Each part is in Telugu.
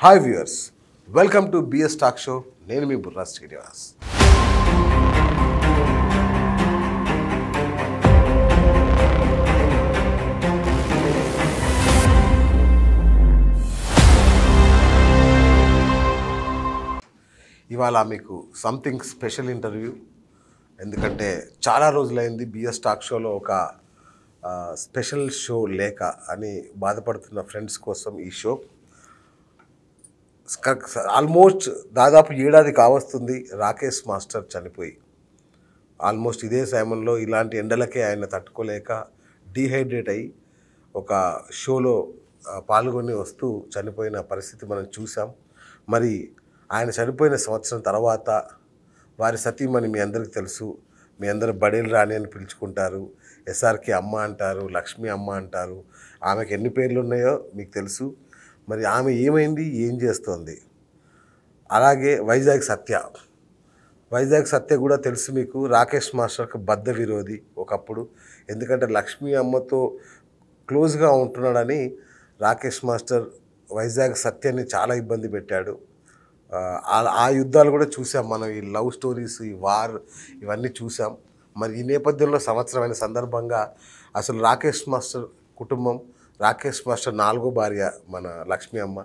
Hi viewers welcome to BS talk show నేను మీ బుర్రా శ్రీనివాస్ ఇవాళ మీకు సంథింగ్ స్పెషల్ ఇంటర్వ్యూ ఎందుకంటే చాలా రోజులైంది బిఎస్ టాక్ షోలో ఒక ఆ, స్పెషల్ షో లేక అని బాధపడుతున్న ఫ్రెండ్స్ కోసం ఈ షో ఆల్మోస్ట్ దాదాపు ఏడాది కావస్తుంది రాకేష్ మాస్టర్ చనిపోయి ఆల్మోస్ట్ ఇదే సమయంలో ఇలాంటి ఎండలకే ఆయన తట్టుకోలేక డీహైడ్రేట్ అయ్యి ఒక షోలో ఆ, పాల్గొని వస్తూ చనిపోయిన పరిస్థితి మనం చూసాం మరి ఆయన చనిపోయిన సంవత్సరం తర్వాత వారి సతీమణి మీ అందరికీ తెలుసు మీ అందరు బడేలు రాణి అని పిలుచుకుంటారు ఎస్ఆర్కి అమ్మ అంటారు లక్ష్మి అమ్మ అంటారు ఆమెకు ఎన్ని పేర్లు ఉన్నాయో మీకు తెలుసు మరి ఆమె ఏమైంది ఏం చేస్తోంది అలాగే వైజాగ్ సత్య వైజాగ్ సత్య కూడా తెలుసు మీకు రాకేష్ మాస్టర్కి బద్ద విరోధి ఒకప్పుడు ఎందుకంటే లక్ష్మీ అమ్మతో క్లోజ్గా ఉంటున్నాడని రాకేష్ మాస్టర్ వైజాగ్ సత్యాన్ని చాలా ఇబ్బంది పెట్టాడు ఆ, ఆ- ఆ యుద్ధాలు కూడా చూసాం మనం ఈ లవ్ స్టోరీస్ ఈ వార్ ఇవన్నీ చూసాం మరి ఈ నేపథ్యంలో సంవత్సరమైన సందర్భంగా అసలు రాకేష్ మాస్టర్ కుటుంబం రాకేష్ మాస్టర్ నాలుగో భార్య మన లక్ష్మీ అమ్మ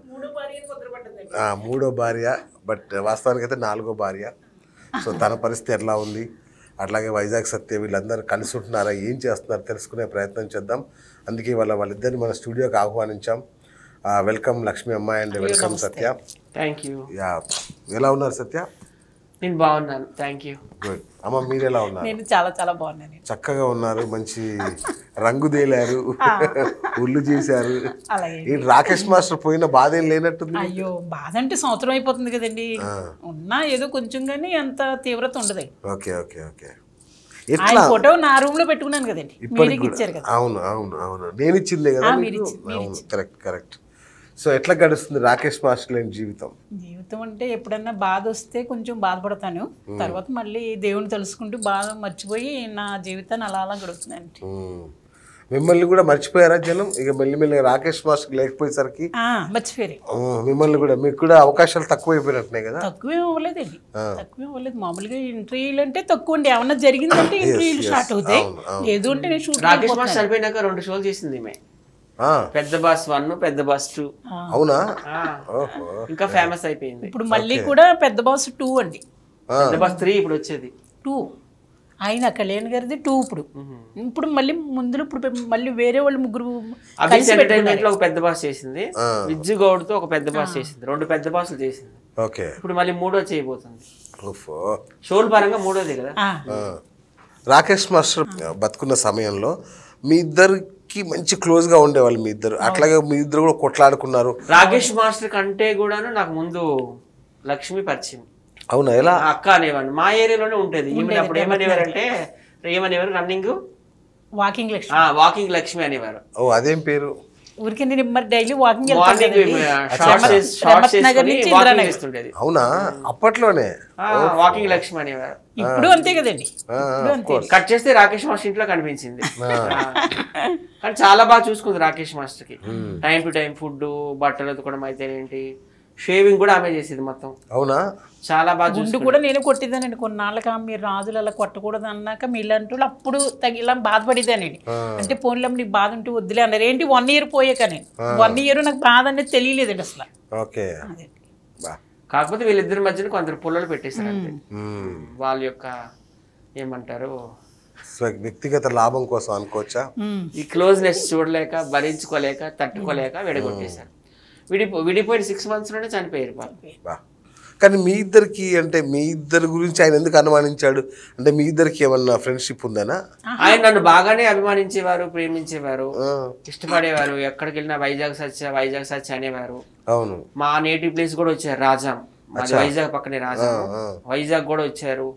ఆ, మూడో భార్య బట్ వాస్తవానికి అయితే నాలుగో భార్య సో తన పరిస్థితి ఎట్లా ఉంది అట్లాగే వైజాగ్ సత్య వీళ్ళందరూ కలిసి ఉంటున్నారా ఏం చేస్తున్నారు తెలుసుకునే ప్రయత్నం చేద్దాం అందుకే వాళ్ళ వాళ్ళిద్దరిని మన స్టూడియోకి ఆహ్వానించాం ఆ, వెల్కమ్ లక్ష్మీ అమ్మ and welcome Satya thank you yeah ఎలా ఉన్నారు సత్య నేను బాగున్నాను థ్యాంక్ యూ గుడ్ అమ్మ మీరు ఎలా ఉన్నారు నేను చాలా చాలా బాగున్నాను నేను. చక్కగా ఉన్నారు మంచి రంగు తేలారు ఉల్లు చేశారు అలాగే ఈ రాకేష్ మాస్టర్ పోయిన బాధ ఏం లేనట్టుంది అయ్యో బాధ అంటే సంవత్సరం అయిపోతుంది కదండి ఉన్నా ఏదో కొంచెం కానీ అంత తీవ్రత ఉండదు ఓకే ఓకే ఓకే ఆయన ఎట్లా ఫోటో నా రూమ్ లో పెట్టుకున్నాను కదండి ఇప్పటికి మీరికి ఇచ్చారు కూడా కదా అవును అవును అవును నేను ఇచ్చిందే కదా ఆ, మీకు? మీరు ఇచ్చి- మీరు అవును కరెక్ట్ కరెక్ట్ సో ఎట్లా గడుస్తుంది రాకేష్ మాస్టర్ లేని జీవితం జీవితం అంటే ఎప్పుడన్నా బాధ వస్తే కొంచెం బాధపడతాను తర్వాత మళ్ళీ దేవుని తెలుసుకుంటూ బాధ మర్చిపోయి నా జీవితాన్ని అలా అలా గడుపుతున్నాను మ్మ్. మిమ్మల్ని కూడా మర్చిపోయారా జనం ఇక మెల్లిమెల్లిగా రాకేష్ మాస్టర్ లేకపోయేసరికి మర్చిపోయారు మ్మ్, మిమ్మల్ని కూడా మీకు కూడా అవకాశాలు తక్కువైపోయినట్టున్నాయి కదా తక్కువేం అవ్వలేదండి తక్కువేం అవ్వలేదు మామూలుగా ఇంటర్వ్యూలు అంటే తక్కువ అండి ఏమన్నా జరిగిందంటే ఇంటర్వ్యూలు స్టార్ట్ అవుతాయి అవును, అవును. లేదు అంటే నేను షూట్ రాకేష్ మాస్టర్ చనిపోయినాక రెండు షోలు చేసింది ఈమె ఆ, పెద్ద బాస్ వన్ పెద్ద బాస్ టూ అవునా ఓహో ఇంకా ఫేమస్ అయిపోయింది ఇప్పుడు మళ్ళీ కూడా పెద్ద బాస్ టూ అండి పెద్ద బాస్ త్రీ ఇప్పుడు వచ్చేది టూ ఆయన కళ్యాణ్ గారిది టూ ఇప్పుడు ఇప్పుడు మళ్ళీ ముందులో ఇప్పుడు పె- మళ్ళీ వేరే వాళ్ళు ముగ్గురు అభిస్ ఎంటర్టైన్మెంట్ లో ఒక పెద్ద బాస్ చేసింది విజ్జు గౌడ్ తో ఒక పెద్ద బాస్ చేసింది రెండు పెద్ద బాస్లు చేసింది ఓకే ఇప్పుడు మళ్ళీ మూడో చేయబోతుంది ఓఫో షోల పరంగా మూడోది కదా ఆ, ఆ. రాకేష్ మాస్టర్ బతుకున్న సమయంలో మీ ఇద్దరికి మంచి క్లోజ్గా ఉండేవాళ్ళు మీ ఇద్దరు అట్లాగే మీ ఇద్దరు కూడా కొట్లాడుకున్నారు రాకేష్ మాస్టర్ కంటే కూడాను నాకు ముందు లక్ష్మి పరిచయం అవునా ఎలా ఆ అక్క అనేవాడిని మా ఏరియాలోనే ఉండేది ఈమె అప్పుడు ఏమనేవారంటే ఏమనేవారు running walking Lakshmi walking Lakshmi అనేవారు ఓ అదేం పేరు ఊరికే నేను మరి daily walking morning shorts shorts నగర్ వేసుకొని నుంచి వాకింగ్ ఇందిరానగర్. చేస్తుండేది అవునా అప్పట్లోనే వాకింగ్ లక్ష్మి అనేవారు ఇప్పుడు అంతే కదండి ఇప్పుడు అంతే కట్ చేస్తే రాకేష్ మాస్టర్ ఇంట్లో కనిపించింది ఆ. కానీ చాలా బాగా చూసుకుంది రాకేష్ మాస్టర్ కి టైం టు టైం ఫుడ్ బట్టలు ఉతకడం అయితే ఏంటి షేవింగ్ కూడా ఆమె చేసేది మొత్తం అవునా చాలా బాగా గుండు చూసుకుంది కూడా నేను కొట్టిదానండి కొన్నాళ్ళకి మీరు రాజులు అలా కొట్టకూడదు అన్నాక మీలాంటి వాళ్ళు అప్పుడు తగిలా బాధపడేదానండి అంటే ఫోన్లో నీకు బాధ ఉంటే వద్దులే అన్నారు ఏంటి వన్ ఇయర్ పోయాకని వన్ ఇయర్ నాకు బాధ అనేది తెలియలేదండి అసలు ఓకే అదే. బా కాకపోతే వీళ్ళిద్దరి మధ్యన కొందరు పుల్లలు పెట్టేశారు అంతే మ్మ్. వాళ్ళ యొక్క ఏమంటారు స్వ- వ్యక్తిగత లాభం కోసం అనుకోవచ్చా ఉమ్. ఈ క్లోజ్నెస్ చూడలేక భరించుకోలేక తట్టుకోలేక విడగొట్టేశారు విడిపో విడిపోయిన సిక్స్ మంత్స్ లోనే చనిపోయారు వాళ్ళు బా కానీ మీ ఇద్దరికి అంటే మీ ఇద్దరి గురించి ఆయన ఎందుకు అనుమానించాడు అంటే మీ ఇద్దరికి ఏమన్నా ఫ్రెండ్షిప్ ఉందనా ఆయన నన్ను బాగానే అభిమానించేవారు ప్రేమించేవారు ఆ, ఇష్టపడేవారు ఎక్కడికి వెళ్ళినా వైజాగ్ సత్య వైజాగ్ సత్య అనేవారు అవును మా నేటివ్ ప్లేస్ కూడా వచ్చారు రాజాం మాది వైజాగ్ పక్కనే రాజాం ఆ. వైజాగ్ కూడా వచ్చారు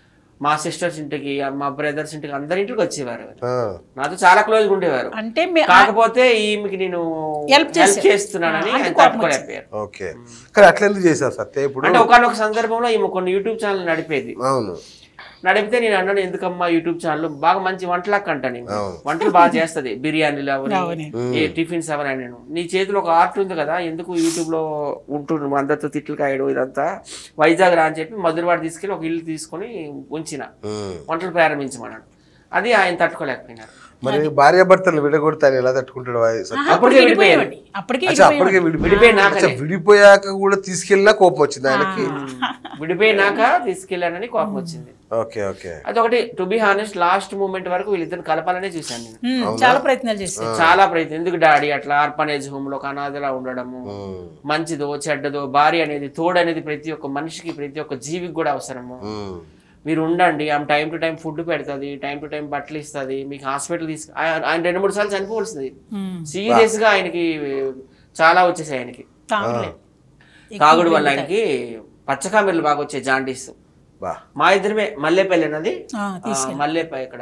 మా సిస్టర్స్ ఇంటికి మా బ్రదర్స్ ఇంటికి అందరి ఇంటికి వచ్చేవారు ఆ, నాతో చాలా క్లోజ్గా ఉండేవారు అంటే మీ- కాకపోతే ఈమెకి నేను Help హెల్ప్ చేస్తున్నానని ఆయన తట్టుకోలేకపోయారు ఓకే కానీ అట్లా ఎందుకు చేశారు సత్య ఇప్పుడు అంటే ఒకనొక సందర్భంలో ఈమె కొన్ని యూట్యూబ్ ఛానల్ నడిపేది అవును నడిపితే నేను అన్నాను ఎందుకమ్మా యూట్యూబ్ ఛానల్ బాగా మంచి వంటలకు అంట నేను వంటలు బాగా చేస్తది బిర్యానీలు అవని అవును. ఈ టిఫిన్స్ అవని నేను నీ చేతిలో ఒక ఆర్ట్ ఉంది కదా ఎందుకు యూట్యూబ్ లో ఉంటుండు అందరితో తిట్లు కాయడం ఇదంతా వైజాగ్ రా అని చెప్పి మధురవాడ తీసుకెళ్ళి ఒక ఇల్లు తీసుకొని ఉంచిన ఉమ్. వంటలు ప్రారంభించమన్నాడు అది ఆయన తట్టుకోలేకపోయినారు మరి భార్యాభర్తలు విడగొడితే ఆయన ఎలా తట్టుకుంటాడు వాయి- ఆహా, అప్పటికే అప్పటికే విడిపోయామండి అప్పటికే అచ్చా, అప్పటికే విడిపోయామండి. విడిపోయి విడిపోయినాకనే. అచ్చా, విడిపోయాక కూడా తీసుకెళ్ళినా కోపం వచ్చింది ఆయనకి విడిపోయినాక తీసుకెళ్ళానని కోపం వచ్చింది ఓకే ఓకే అదొకటి to be honest last moment వరకు వీళ్ళిద్దరు కలపాలనే చూశాను నేను ఉమ్, చాలా ప్రయత్నాలు చేశారు చాలా ప్రయత్నం ఎందుకు డాడీ అట్లా ఆర్పనేజ్ హోమ్ లో అనాథలా ఉండడము ఉమ్. మంచిదో చెడ్డదో భార్య అనేది తోడు అనేది ప్రతి ఒక్క మనిషికి ప్రతి ఒక్క జీవికి కూడా అవసరము ఉమ్. మీరు ఉండండి ఆమె టైం టు టైం ఫుడ్ పెడుతుంది టైం టు టైం బట్టలు ఇస్తుంది మీకు హాస్పిటల్ తీసుకు ఆయన ఆయన రెండు మూడు సార్లు చనిపోవలసింది ఉమ్, సీరియస్ గా ఆయనకి చాలా వచ్చేసాయి ఆయనకి తాగలే తాగుడు వల్ల ఆయనకి పచ్చకామెర్లు బాగా వచ్చాయి జాండీస్ బా మా ఇద్దరమే మల్లేపల్లి అన్నది ఆ, ఆ, మల్లేపల్లి ఇక్కడ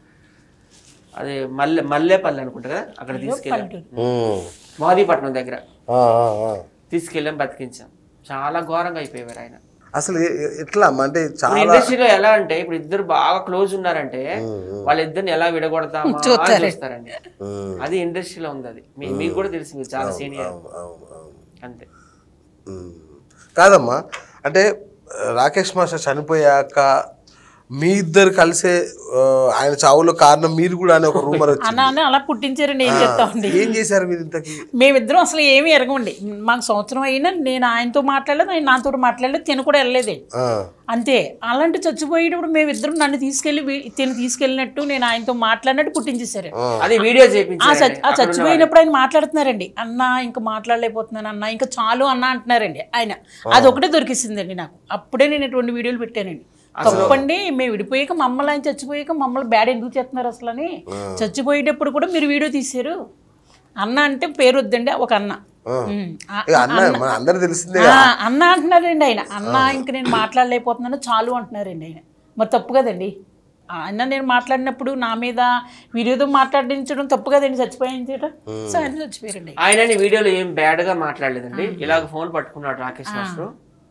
అదే మల్లె మల్లేపల్లి అనుకుంటా కదా అక్కడ తీసుకెళ్ళాం పల్లెటూరు. ఉమ్. మోదీపట్నం దగ్గర ఆ, ఆ, ఆ. తీసుకెళ్ళాం బతికించాం చాలా ఘోరంగా అయిపోయారు ఆయన అసలు ఎ- ఎ- ఎట్లా అమ్మా? అంటే చాలా ఇండస్ట్రీలో ఎలా అంటే ఇప్పుడు ఇద్దరు బాగా క్లోజ్ ఉన్నారంటే వాళ్ళిద్దరిని ఎలా విడగొడతామా అని చూస్తారండి ఉమ్. అది ఇండస్ట్రీలో ఉంది అది మీ- మీకు కూడా తెలుసు మీరు చాలా సీనియర్ అవును, అవును, అవును. అంతే ఉమ్. కాదమ్మా అంటే ఆ, రాకేష్ మాస్టర్ చనిపోయాక మీ ఇద్దరు కలిసే ఆ, ఆయన చావులో కారణం మీరు కూడా అనే ఒక రూమర్ వచ్చింది అన్న అని అలా పుట్టించారండి ఏం చెప్తామండి ఏం చేశారు మీరు ఇంతకి మేమిద్దరం అసలు ఏమీ ఎరగమండి మాకు సంవత్సరం అయినా నేను ఆయనతో మాట్లాడలేదు ఆయన నాతో మాట్లాడలేదు తిను కూడా వెళ్ళలేదండి ఆ, అంతే అలాంటి చచ్చిపోయేటప్పుడు మేమిద్దరం నన్ను తీసుకెళ్ళి వీ- తిను తీసుకెళ్ళినట్టు నేను ఆయనతో మాట్లాడినట్టు పుట్టించేశారు అది వీడియో ఆ చేయించారు చచ్చి- ఆ చచ్చిపోయినప్పుడు ఆయన మాట్లాడుతున్నారండి అన్న ఇంకా మాట్లాడలేకపోతున్నాను అన్న ఇంకా చాలు అన్న అంటున్నారండి ఆయన అది ఒకటే దొరికిసిందండి నాకు అప్పుడే నేను ఇటువంటి వీడియోలు పెట్టానండి తప్పండి మేము విడిపోయాక మమ్మల్ని ఆయన చచ్చిపోయాక మమ్మల్ని బ్యాడ్ ఎందుకు చేస్తున్నారు అసలు అని చచ్చిపోయేటప్పుడు కూడా మీరు వీడియో తీశారు అన్న అంటే పేరు వద్దండి ఒక అన్న ఉమ్. ఆ- ఇక అన్న మన అందరు తెలిసిందే ఆ, అన్న అంటున్నారండి ఆయన అన్న ఇంక నేను మాట్లాడలేకపోతున్నాను చాలు అంటున్నారండి ఆయన మరి తప్పు కదండి ఆయన నేను మాట్లాడినప్పుడు నా మీద వీడియోతో మాట్లాడించడం తప్పు కదండి చచ్చిపోయించడం సో ఆయన చచ్చిపోయారండి ఆయనని వీడియోలో ఏం బ్యాడ్ గా మాట్లాడలేదండి ఇలాగ ఫోన్ పట్టుకున్నాడు రాకేష్ మాస్టర్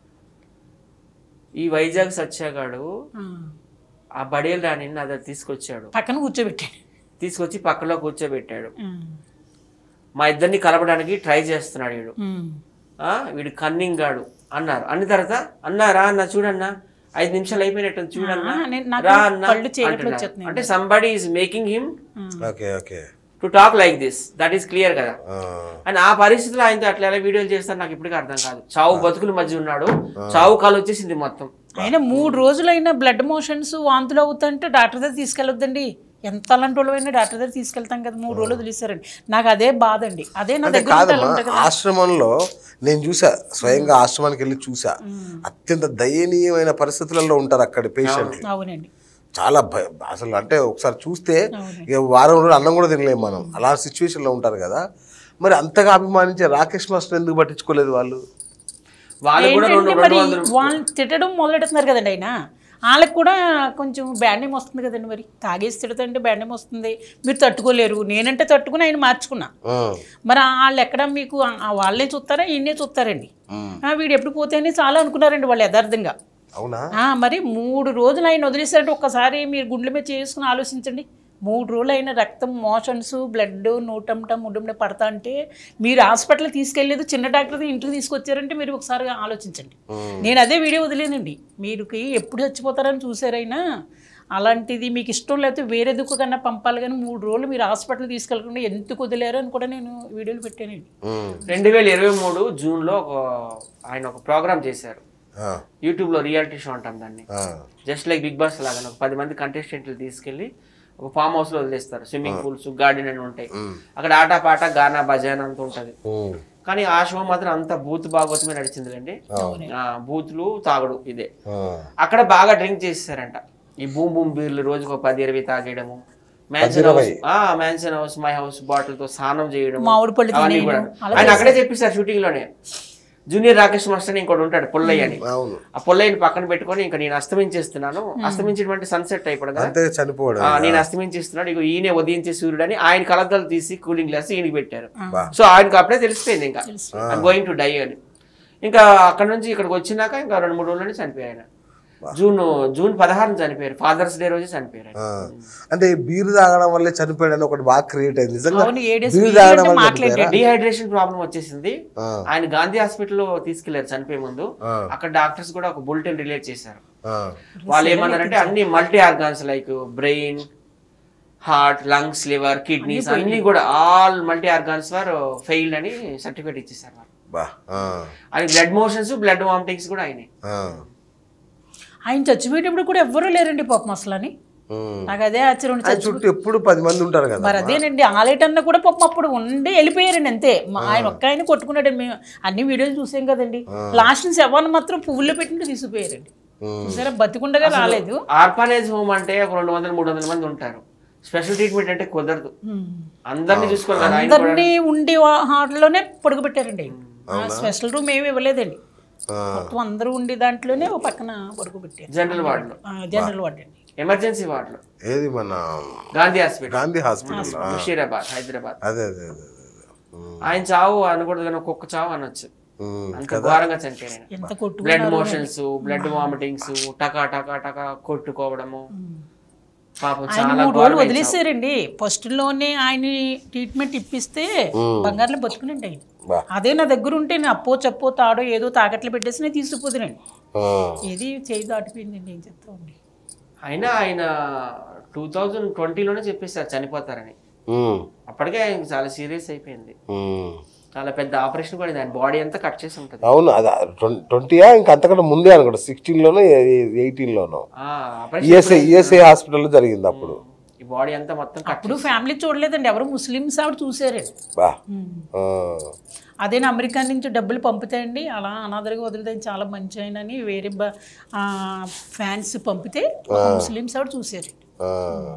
ఈ వైజాగ్ సత్యాగాడు ఆ. ఆ బడేలు రాని నా దగ్గర తీసుకొచ్చాడు పక్కన కూర్చోబెట్టాడు తీసుకొచ్చి పక్కలో కూర్చోబెట్టాడు ఉమ్. మా ఇద్దరిని కలపడానికి ట్రై చేస్తున్నాడు వీడు ఉమ్. ఆ, వీడు కన్నింగ్ గాడు అన్నారు అన్న తర్వాత అన్నారా అన్న చూడన్నా ఐదు నిమిషాలు అయిపోయినట్టు చూడన్నా ఆ, నేను- నాకు రా అన్న కళ్ళు చీకట్లు అంటున్నారు. వచ్చేస్తున్నాయి. అంటే somebody is making him okay okay to talk like this that is clear కదా ఆ, అండ్ ఆ పరిస్థితిలో ఆయనతో అట్లా ఎలా వీడియోలు చేస్తారు నాకు ఇప్పటికీ అర్థం కాదు చావు బతుకుల మధ్య ఉన్నాడు చావు కాలు వచ్చేసింది మొత్తం ఆయన మూడు రోజులైనా బ్లడ్ మోషన్స్ వాంతులు అవుతుంటే డాక్టర్ దగ్గర తీసుకెళ్ళొద్దండి ఎంత అలాంటి వాళ్ళైనా డాక్టర్ దగ్గర తీసుకెళ్తాం కదా మూడు రోజులు వదిలేశారండి నాకు అదే బాధ అండి అదే నా అంటే దగ్గర ఉంటే అలా కాదమ్మా ఉంటుంది కదా. ఆశ్రమంలో నేను చూసా స్వయంగా ఆశ్రమానికి వెళ్ళి చూసా అత్యంత దయనీయమైన పరిస్థితులలో ఉంటారు అక్కడ పేషెంట్ అవునండి చాలా భయ అసలు అంటే ఒకసారి చూస్తే ఇక వారం రోజులు అన్నం కూడా తినలేము మనం అలా సిచ్యువేషన్లో ఉంటారు కదా మరి అంతగా అభిమానించే రాకేష్ మాస్టర్ ఎందుకు పట్టించుకోలేదు వాళ్ళు వాళ్ళు కూడా రెండు ఏంటంటే రెండు మరి వందలు వాళ్ళు తిట్టడం మొదలెడుతున్నారు కదండి ఆయన వాళ్ళకి కూడా కొంచెం బ్యాడ్ నేమ్ వస్తుంది కదండి మరి తాగేసి తిడుతుంటే బ్యాడ్ నేమ్ వస్తుంది మీరు తట్టుకోలేరు నేనంటే తట్టుకుని ఆయన మార్చుకున్నా ఆ, మరి వాళ్ళు ఎక్కడ మీకు ఆ- ఆ వాళ్ళే చూస్తారా ఈయనే చూస్తారండి ఆ, వీడు ఎప్పుడు పోతేనే చాలా అనుకున్నారండి వాళ్ళు యథార్థంగా అవునా ఆ, మరి మూడు రోజులు ఆయన వదిలేసారంటే ఒక్కసారి మీరు గుండెల మీద చేసుకుని ఆలోచించండి మూడు రోజులు అయిన రక్తం మోషన్స్ బ్లడ్ నూటంట ముడ్డంట పడతా అంటే మీరు హాస్పిటల్ తీసుకెళ్ళలేదు చిన్న డాక్టర్ ఇంటికి తీసుకొచ్చారంటే మీరు ఒకసారి ఆలోచించండి నేను అదే వీడియో వదిలేనండి మీరుకి ఎప్పుడు చచ్చిపోతారని చూసారైనా అలాంటిది మీకు ఇష్టం లేకపోతే వేరే దుక్కు కన్నా పంపాలి కానీ మూడు రోజులు మీరు హాస్పిటల్ తీసుకెళ్ళకుండా ఎందుకు వదిలేరు అని కూడా నేను వీడియోలు పెట్టానండి ఉమ్, రెండు వేల ఇరవై మూడు జూన్లో ఒక ఆయన ఒక ప్రోగ్రామ్ చేశారు ఆ, యూట్యూబ్లో రియాలిటీ షో అంటాం దాన్ని ఆ, జస్ట్ లైక్ బిగ్ బాస్ లాగా ఒక పది మంది కంటెస్టెంట్లు తీసుకెళ్లి ఒక ఫామ్ హౌస్ లో వదిలేస్తారు స్విమ్మింగ్ పూల్స్ గార్డెన్ అని ఉంటాయి అక్కడ ఆట పాట గానా భజన అంత ఉంటది ఉమ్, కానీ ఆ షో మాత్రం అంత బూత్ భాగవతమే నడిచిందిలేండి ఆ, బూత్లు తాగుడు ఇదే ఆ, అక్కడ బాగా డ్రింక్ చేస్తారంట ఈ బూమ్ బూమ్ బీర్లు రోజుకు ఒక పది ఇరవై తాగేయడము మ్యాన్షన్ హౌస్ ఆ mansion house my house bottle తో స్నానం చేయడం మామిడి పళ్ళు అవన్నీ కూడా ఆయన అక్కడే చెప్పిస్తారు షూటింగ్ లోనే జూనియర్ రాకేష్ మాస్టర్ అని ఇంకోటి ఉంటాడు పుల్లయ్య అని అవును ఆ పుల్లయ్యని పక్కన పెట్టుకొని ఇంకా నేను అస్తమించేస్తున్నాను అస్తమించడం అంటే సన్సెట్ అయిపోవడం కదా అంతే చనిపోవడం ఆ, నేను అస్తమించేస్తున్నాడు ఇక ఈయన ఉదయించే సూర్యుడు అని ఆయన కలద్దలు తీసి కూలింగ్ గ్లాస్ ఈయనకి పెట్టారు బా. సో ఆయనకు అప్పుడే తెలిసిపోయింది ఇంకా గోయింగ్ టు డై అని ఇంకా అక్కడ నుంచి ఇక్కడికి వచ్చినాక ఇంకా రెండు మూడు రోజులని చనిపోయాయి ఆయన జూన్ జూన్ పదహారున చనిపోయారు ఫాదర్స్ డే రోజు చనిపోయారు ఆయన. ఆ. అంటే బీరు తాగడం వల్లే చనిపోయాడని ఒకటి బాగా క్రియేట్ అయింది నిజంగా అవును, ఏడేసి బీరు బీర్లు తాగడం అంటే వల్ల మాట్లాడాడు. చనిపోయారా? డిహైడ్రేషన్ ప్రాబ్లం వచ్చేసింది ఆ. ఆయన గాంధీ హాస్పిటల్లో తీసుకెళ్లారు చనిపోయే ముందు ఆ. అక్కడ డాక్టర్స్ కూడా ఒక బులెటిన్ రిలీజ్ చేశారు ఆ. వాళ్ళు ఏమన్నారంటే అన్ని multi organs like brain heart lungs liver kidneys అన్ని కూడా ఆల్ మల్టీ ఆర్గాన్స్ వారు ఫెయిల్డ్ అని సర్టిఫికేట్ ఇచ్చేసారు వాళ్ళు బా ఆ. అది బ్లడ్ మోషన్స్ బ్లడ్ వామిటింగ్స్ కూడా అయినాయి ఆ. ఆయన చచ్చిపోయేటప్పుడు కూడా ఎవ్వరూ లేరండి పాపం అసలు అని ఉమ్. నాకు అదే ఆశ్చర్యం ఆయన చుట్టూ ఎప్పుడు పది మంది ఉంటారు కదా మరి అదేనండి ఆలేటన్న కూడా పాపం అప్పుడు ఉండి వెళ్ళిపోయారండి అంతే మా ఆయన ఒక్క ఆయన కొట్టుకున్నాడండి మేము అన్ని వీడియోలు చూసాం కదండి లాస్ట్ నుంచి ఎవరిని మాత్రం పువ్వుల్లో పెట్టింటే తీసుకుపోయారండి చూసారా బతికుండగా రాలేదు ఆర్ఫనేజ్ హోమ్ అంటే ఒక రెండు వందల మూడు వందల మంది ఉంటారు స్పెషల్ ట్రీట్మెంట్ అంటే కుదరదు అందరినీ చూసుకోవాలి కదా ఆయన కూడా అందరినీ ఉండి హార్ట్లోనే పడుకోబెట్టారండి స్పెషల్ రూమ్ ఏమి ఇవ్వలేదండి ఆ. మొత్తం అందరూ ఉండి దాంట్లోనే ఓ పక్కన పడుకోబెట్టారు జనరల్ వార్డులో జనరల్ వార్డ్ అండి ఎమర్జెన్సీ వార్డులో ఏది మన గాంధీ హాస్పిటల్ గాంధీ హాస్పిటల్ ఆ. ముషీరాబాద్ హైదరాబాద్ అదే అదే అదే అదే, అదే. ఉమ్. ఆయన చావు అనకూడదు కానీ ఒక్కొక్క చావు అనొచ్చు ఉమ్. అంత ఘోరంగా చనిపోయారు ఆయన. ఎంత కొట్టు బ్లడ్ మోషన్స్ బ్లడ్ వామిటింగ్స్ టకా టకా టకా కొట్టుకోవడము పాపం ఆయన చాలా మూడు రోజులు ఘోరమైన చావు. వదిలేసారండి ఫస్ట్ లోనే ఆయన ట్రీట్మెంట్ ఇప్పిస్తే బంగారులో బతుకునండి ఆయన బా. అదే నా దగ్గర ఉంటే నేను అప్పో చెప్పో తాడో ఏదో తాకట్లు పెట్టేసి నేను తీసుకుపోదునండి ఆ. ఏది చేయి దాటిపోయిందండి ఏం చెప్తామండి అయినా ఆయన టూ థౌజండ్ ట్వంటీలోనే చెప్పేశారు చనిపోతారని ఉమ్. అప్పటికే ఆయన చాలా సీరియస్ అయిపోయింది ఉమ్. చాలా పెద్ద ఆపరేషన్ కూడా అయింది. ఆయన బాడీ అంతా కట్ చేసి ఉంటుంది అవును అది ట్వంటీయా ఇంకా అంతకంటే ముందే అనుకోండి సిక్స్టీన్లోనో ఎయిటీన్లోనో ఆ ఆపరేషన్ ఈఎస్ఐ ఈఎస్ఐ హాస్పిటల్లో జరిగింది అప్పుడు ఈ బాడీ అంతా మొత్తం కట్ ఇప్పుడు ఫ్యామిలీ చూడలేదండి ఎవరు ముస్లిమ్స్ ఆవిడ చూసారండి బా ఆ. అదే నా అమెరికా నుంచి డబ్బులు పంపుతాయండి అలా అనాథరిగా వదిలితే చాలా మంచి ఆయన అని వేరే ఫ్యాన్స్ పంపితే ఒక ముస్లిమ్స్ ఆవిడ చూసారండి ఆ.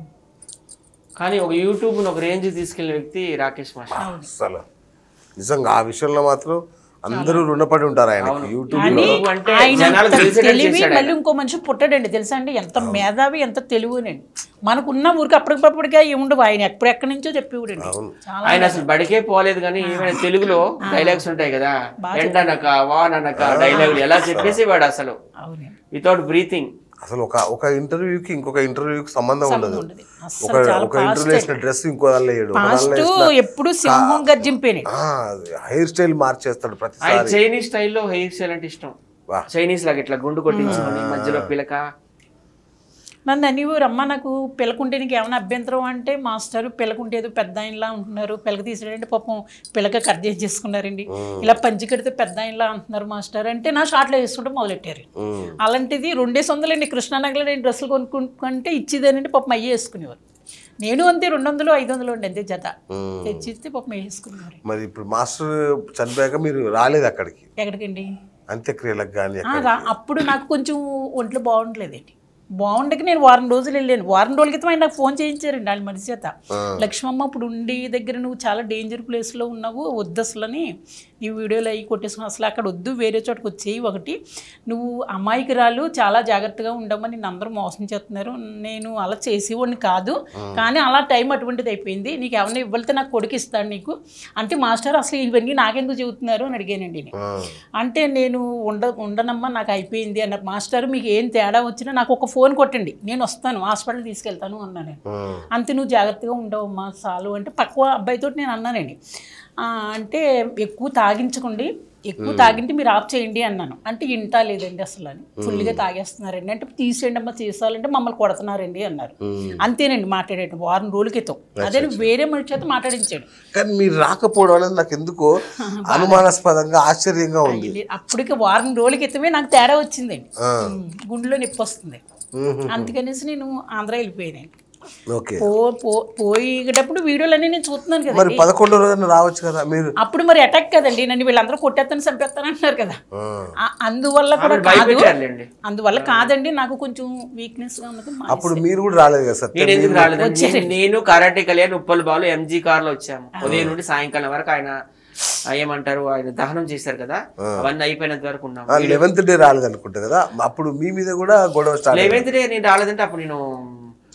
కానీ ఒక యూట్యూబ్ ఒక రేంజ్ తీసుకెళ్లిన వ్యక్తి రాకేష్ మాస్టర్ అసలు నిజంగా ఆ విషయంలో మాత్రం అందరూ రుణపడి ఉంటారు ఆయనకి యూట్యూబ్ కానీ యూట్యూబ్ అంటే ఆయన జనాలకు ఎంత తెలిసేటట్టు తెలివి చేశాడు మళ్ళీ ఇంకో మనిషి పుట్టాడండి తెలుసా అండి ఎంత మేధావి ఎంత తెలివినండి మనకున్న ఊరికి అప్పటికప్పటికే ఉండవు ఆయన ఎప్పుడు ఎక్కడి నుంచో చెప్పేవాడండి చాలా ఆయన అసలు బడికే పోలేదు కానీ ఏమైనా తెలుగులో డైలాగ్స్ ఉంటాయి కదా ఎండనక వాననక డైలాగులు ఎలా చెప్పేసేవాడు అసలు అవునండి వితౌట్ బ్రీతింగ్ అసలు ఒక ఒక ఇంటర్వ్యూకి ఇంకొక ఇంటర్వ్యూకి సంబంధం ఉండదు ఉండదు ఒక అస్సలు చాలా ఒక ఇంటర్వ్యూ వేసిన డ్రెస్ ఇంకో దానిలో వేయడు ఒక దానిలో ఫాస్ట్ వేసిన- ఎప్పుడు సింహం గర్జింపేనండి ఆ, అది హెయిర్ స్టైల్ మార్చేస్తాడు ఆయన ప్రతిసారి చైనీస్ స్టైల్లో హెయిర్ స్టైల్ అంటే ఇష్టం వా. చైనీస్ లాగా ఇట్లా గుండు కొట్టించుకొని మధ్యలో పిలక నన్ను అనేవారు అమ్మ నాకు పిల్లకుంటే నీకు ఏమైనా అభ్యంతరం అంటే మాస్టర్ పిల్లకుంటే ఏదో పెద్ద ఆయనలా ఉంటున్నారు పిల్లక తీసాడంటే పాపం పిల్లక కట్ చేసి చేసుకున్నారండి ఇలా పంచి కడితే పెద్ద ఆయనలా అంటున్నారు మాస్టర్ అంటే నా షార్ట్లో వేసుకుంటే మొదలెట్టారు ఉమ్. అలాంటిది రెండేసి వందలండి కృష్ణానగర్లో నేను డ్రెస్సులు కొనుక్కుంటే ఇచ్చేదేనంటే పాపం అయ్యే వేసుకునేవారు నేను అంతే రెండు వందలు ఐదు వందలు ఉండి అంతే జత తెచ్చిస్తే పాపం వేసుకునేవారు మరి ఇప్పుడు మాస్టర్ చనిపోయాక మీరు రాలేదు అక్కడికి ఎక్కడికండి అంత్యక్రియలకు కానీ ఆ, రా- అప్పుడు నాకు కొంచెం ఒంట్లో బాగుండలేదండి బాగుండక నేను వారం రోజులు వెళ్ళాను వారం రోజుల క్రితం ఆయన నాకు ఫోన్ చేయించారండి వాళ్ళ మనిషి చేత లక్ష్మమ్మ ఇప్పుడు ఉండి దగ్గర నువ్వు చాలా డేంజర్ ప్లేస్లో ఉన్నావు వద్దు అసలని నీ వీడియోలు అవి కొట్టేసుకుని అసలు అక్కడ వద్దు వేరే చోటకి వచ్చేయి ఒకటి నువ్వు అమాయకురాలు చాలా జాగ్రత్తగా ఉండమని నిన్ను అందరూ మోసం చేస్తున్నారు నేను అలా చేసేవాడిని కాదు కానీ అలా టైం అటువంటిది అయిపోయింది నీకు ఎవరిని ఇవ్వలితే నాకు కొడుకు ఇస్తాడు నీకు అంటే మాస్టర్ అసలు ఇవన్నీ నాకెందుకు చెబుతున్నారు అని అడిగానండి నేను అంటే నేను ఉండ ఉండనమ్మా నాకు అయిపోయింది అన్నారు మాస్టర్ మీకు ఏం తేడా వచ్చినా నాకు ఒక ఫోన్ కొట్టండి నేను వస్తాను హాస్పిటల్ తీసుకెళ్తాను అన్నాను నేను అంతే నువ్వు జాగ్రత్తగా ఉండవమ్మా చాలు అంటే పక్క అబ్బాయితో నేను అన్నానండి ఆ, అంటే ఎక్కువ తాగించకండి ఎక్కువ తాగింటే మీరు ఆఫ్ చేయండి అన్నాను అంటే ఇంటా లేదండి అసలు అని ఫుల్గా తాగేస్తున్నారండి అంటే తీసేయండి అమ్మా తీసాలంటే మమ్మల్ని కొడుతున్నారండి అన్నారు అంతేనండి మాట్లాడాడు వారం రోజుల క్రితం అదే వేరే మనిషి చేత మాట్లాడించాడు కానీ మీరు రాకపోవడం అనేది నాకు ఎందుకో అనుమానాస్పదంగా ఆశ్చర్యంగా ఉంది అప్పటికి వారం రోజుల క్రితమే నాకు తేడా వచ్చిందండి ఆ. ఉమ్, గుండెలో నొప్పి వస్తుంది అందుకనేసి నేను ఆంధ్ర వెళ్ళిపోయాను ఓకే పో పో పోయేటప్పుడు వీడియోలన్నీ నేను చూస్తున్నాను కదా మరి పదకొండో రోజున రావచ్చు కదా మీరు అప్పుడు మరి అటాక్ కదండి నన్ను వీళ్ళందరూ కొట్టేస్తాను చంపేస్తాను అంటున్నారు కదా ఆ. ఆ- అందువల్ల కూడా కాదు భయపెట్టారులేండి అందువల్ల కాదండి నాకు కొంచెం వీక్నెస్ గా ఉన్నది మా- అప్పుడు మీరు కూడా రాలేదు కదా సత్యం నేను ఎందుకు రాలేదు నేను karate Kalyan Uppal Balu MG car లో వచ్చాము ఉదయం నుండి సాయంకాలం వరకు ఆయన ఆ, ఏమంటారు ఆయన దహనం చేశారు కదా అవన్నీ అయిపోయినంత వరకు ఉన్నాము లెవెన్త్ డే రాలేదు అనుకుంటా కదా అప్పుడు మీ మీద కూడా గొడవ స్టార్ట్ లెవెన్త్ డే నేను రాలేదంటే అప్పుడు నేను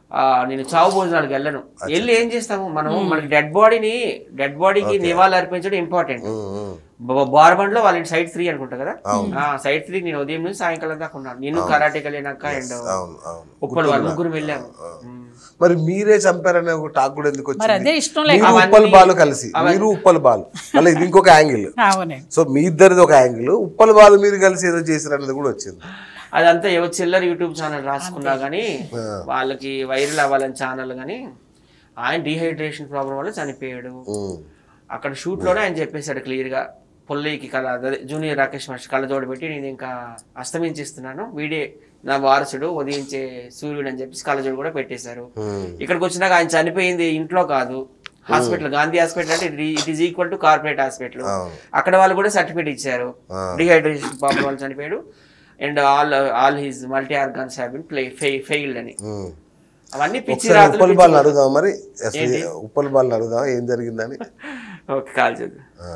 ఆ, నేను చావు భోజనాలకు వెళ్ళను వెళ్ళి ఏం చేస్తాము మనం మనకి డెడ్ బాడీని డెడ్ బాడీకి నివాళులు అర్పించడం ఇంపార్టెంట్ ఉమ్, ఉమ్. బార్బండ్ లో వాళ్ళ సైడ్ త్రీ అనుకుంటా కదా సైడ్ త్రీ నేను ఉదయం నుంచి సాయంకాలం దాకా ఉన్నాను నేను కరాటే వెళ్ళినాక అండ్ అవును అవును ఉప్పల్ వాళ్ళు ముగ్గురు వెళ్ళాము ఉమ్. మరి మీరే చంపారనే ఒక టాక్ కూడా ఎందుకు మరి వచ్చింది అదే ఇష్టం లేక మీరు ఉప్పల్ బాలు కలిసి మీరు ఉప్పల్ బాలు మళ్ళీ ఇది ఇంకొక యాంగిల్ అవునండి సో మీ ఇద్దరిది ఒక యాంగిల్ ఉప్పల్ బాలు మీరు కలిసి ఏదో చేశారు అనేది కూడా వచ్చింది అదంతా ఎవరు చిల్లర యూట్యూబ్ ఛానల్ రాసుకున్నా కానీ వాళ్ళకి వైరల్ అవ్వాలని ఛానల్ కానీ ఆయన డీహైడ్రేషన్ ప్రాబ్లం వల్ల చనిపోయాడు ఉమ్, అక్కడ షూట్ లోనే ఆయన చెప్పేశాడు క్లియర్ గా పొల్లికి కళ అదే జూనియర్ రాకేష్ మాస్టర్ కళ్ళజోడు పెట్టి నేను ఇంకా అస్తమించిస్తున్నాను వీడే నా వారసుడు ఉదయించే సూర్యుడు అని చెప్పేసి కళ్ళజోడు కూడా పెట్టేశారు ఉమ్, ఇక్కడికి వచ్చినాక ఆయన చనిపోయింది ఇంట్లో కాదు హాస్పిటల్ గాంధీ హాస్పిటల్ అంటే it is equal to corporate hospital అవును అక్కడ వాళ్ళు కూడా సర్టిఫికేట్ ఇచ్చారు ఆ. డిహైడ్రేషన్ ప్రాబ్లం వల్ల చనిపోయాడు and all all his multi organs have been play failed అని ఉమ్. అవన్నీ పిచ్చి ఒకసారి రాత్రులు ఉప్పల్ పిచ్చి బాల్ని అడుగుదాం మరి అసలు ఉప్పల్ బాల్ని అడుగుదాం ఏం జరిగిందని ఓకే కాల్ చేద్దాం ఆ.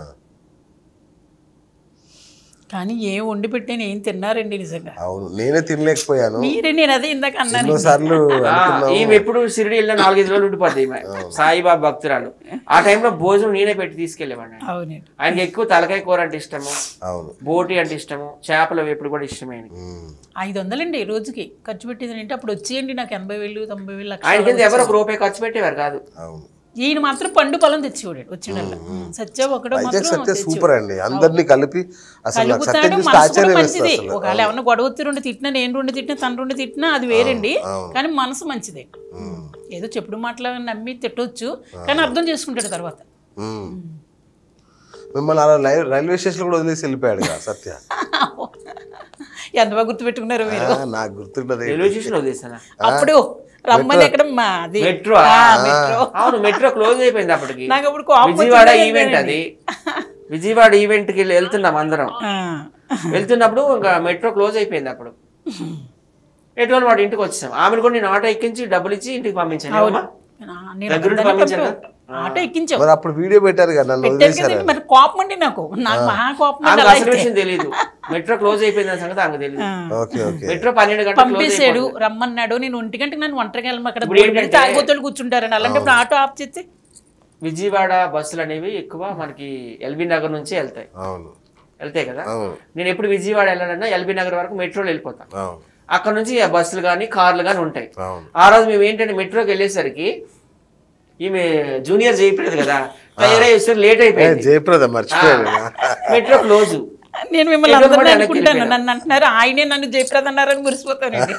కానీ ఏం వండి పెట్టాను ఏం తిన్నారండి నిజంగా అవును నేనే తినలేకపోయాను మీరే నేను అదే ఇందాక అన్నాను ఎన్నోసార్లు ఆ, ఈమె ఎప్పుడు షిరిడి వెళ్ళిన నాలుగైదు రోజులు ఉండిపోద్ది ఈమె సాయిబాబా భక్తురాలు ఆ టైంలో భోజనం నేనే పెట్టి తీసుకెళ్ళేవాడిని ఆయన. అవునండి ఆయనకి ఎక్కువ తలకాయ కూర అంటే ఇష్టము అవును బోటి అంటే ఇష్టము చేపల వేపుడు కూడా ఇష్టమే ఆయనకి. ఉమ్. ఐదు వందలండి రోజుకి ఖర్చు పెట్టేది అంటే అప్పుడు వచ్చేయండి నాకు ఎనభై వేలు తొంభై వేలు లక్ష ఆయన కింద ఎవరు ఒక రూపాయి ఖర్చు పెట్టేవారు కాదు అవును ఈయన మాత్రం పండు పొలం తెచ్చివాడు వచ్చిన సత్య ఒకడు వైజాగ్ మాత్రం సత్య సూపర్ అండి అందరినీ కలిపి అసలు నాకు సత్యం కలుగుతాడు చూస్తే మనసు కూడా ఆశ్చర్యం వేస్తుంది మంచిది అసలు ఒకవేళ ఏమన్నా గొడవ వచ్చి రెండు తిట్టినా నేను రెండు తిట్టినా తను రెండు తిట్టినా అది వేరండి కానీ మనసు మంచిదే ఉమ్. ఏదో చెప్పుడు మాటలు నమ్మి తిట్టొచ్చు కానీ అర్థం చేసుకుంటాడు తర్వాత ఉమ్. మిమ్మల్ని అలా లై- రైల్వే స్టేషన్ కూడా వదిలేసి వెళ్ళిపోయాడు కదా సత్య ఎంత బాగా గుర్తుపెట్టుకున్నారు మీరు ఆ, నాకు గుర్తుండదు రైల్వే స్టేషన్ వదిలేసానా అప్పుడు రమ్మని ఎక్కడ మా అది మెట్రో ఆ, మెట్రో అవును మెట్రో క్లోజ్ అయిపోయింది అప్పటికి నాకు అప్పుడు కోపం విజయవాడ వచ్చిందో ఈవెంట్ అది విజయవాడ ఈవెంట్ కి వెళ్తున్నాం అందరం ఆ. వెళ్తున్నప్పుడు ఇంకా మెట్రో క్లోజ్ అయిపోయింది అప్పుడు ఎటువంటి వాడు ఇంటికి వచ్చాం ఆమెను కూడా నేను ఆటో ఎక్కించి డబ్బులు ఇచ్చి ఇంటికి పంపించాను ఏమమ్మా? ఆ, నేను దగ్గరుండి అబద్ధాన్ని పంపించాను పంపాను. ఆటో ఎక్కించావు మరి అప్పుడు వీడియో పెట్టారు కదా నన్ను పెట్టాను వదిలేశారు కదండి మరి కోపం అండి నాకు నాకు మహా కోపం అండి ఆమెకు అలా అసలు అయితే. విషయం తెలియదు మెట్రో క్లోజ్ అయిపోయింది అన్న సంగతి ఆమెకు తెలియదు ఓకే ఓకే మెట్రో పన్నెండు గంటలు క్లోజ్ పంపేశాడు రమ్మన్నాడు నేను ఒంటి గంటకి నన్ను ఒంటరికి వెళ్ళి అక్కడ ఇప్పుడు ఏంటంటే- తాగిపోతాడు కూర్చుంటారని అలాంటప్పుడు ఆటో ఆఫ్ చేస్తే విజయవాడ బస్సులు అనేవి ఎక్కువ మనకి ఎల్బీ నగర్ నుంచి వెళ్తాయి అవును వెళ్తాయి కదా అవును నేను ఎప్పుడు విజయవాడ వెళ్ళాలన్నా ఎల్బీ నగర్ వరకు మెట్రోలో వెళ్ళిపోతాను అవును అక్కడ నుంచి ఆ బస్సులు కానీ కార్లు కానీ ఉంటాయి అవును ఆ రోజు మేము ఏంటంటే మెట్రోకి వెళ్ళేసరికి ఈమె జూనియర్ చేయట్లేదు కదా తయారయ్యేసరికి లేట్ ఏ, అయిపోయింది జయప్రద మర్చిపోయాను మెట్రో క్లోజ్ నేను మిమ్మల్ని ఎదురు అందరినీ పడి వెనక్కి అనుకుంటాను వెళ్ళిపోయాను. నన్ను అంటున్నారు ఆయనే నన్ను జయప్రద అన్నారని మురిసిపోతానండి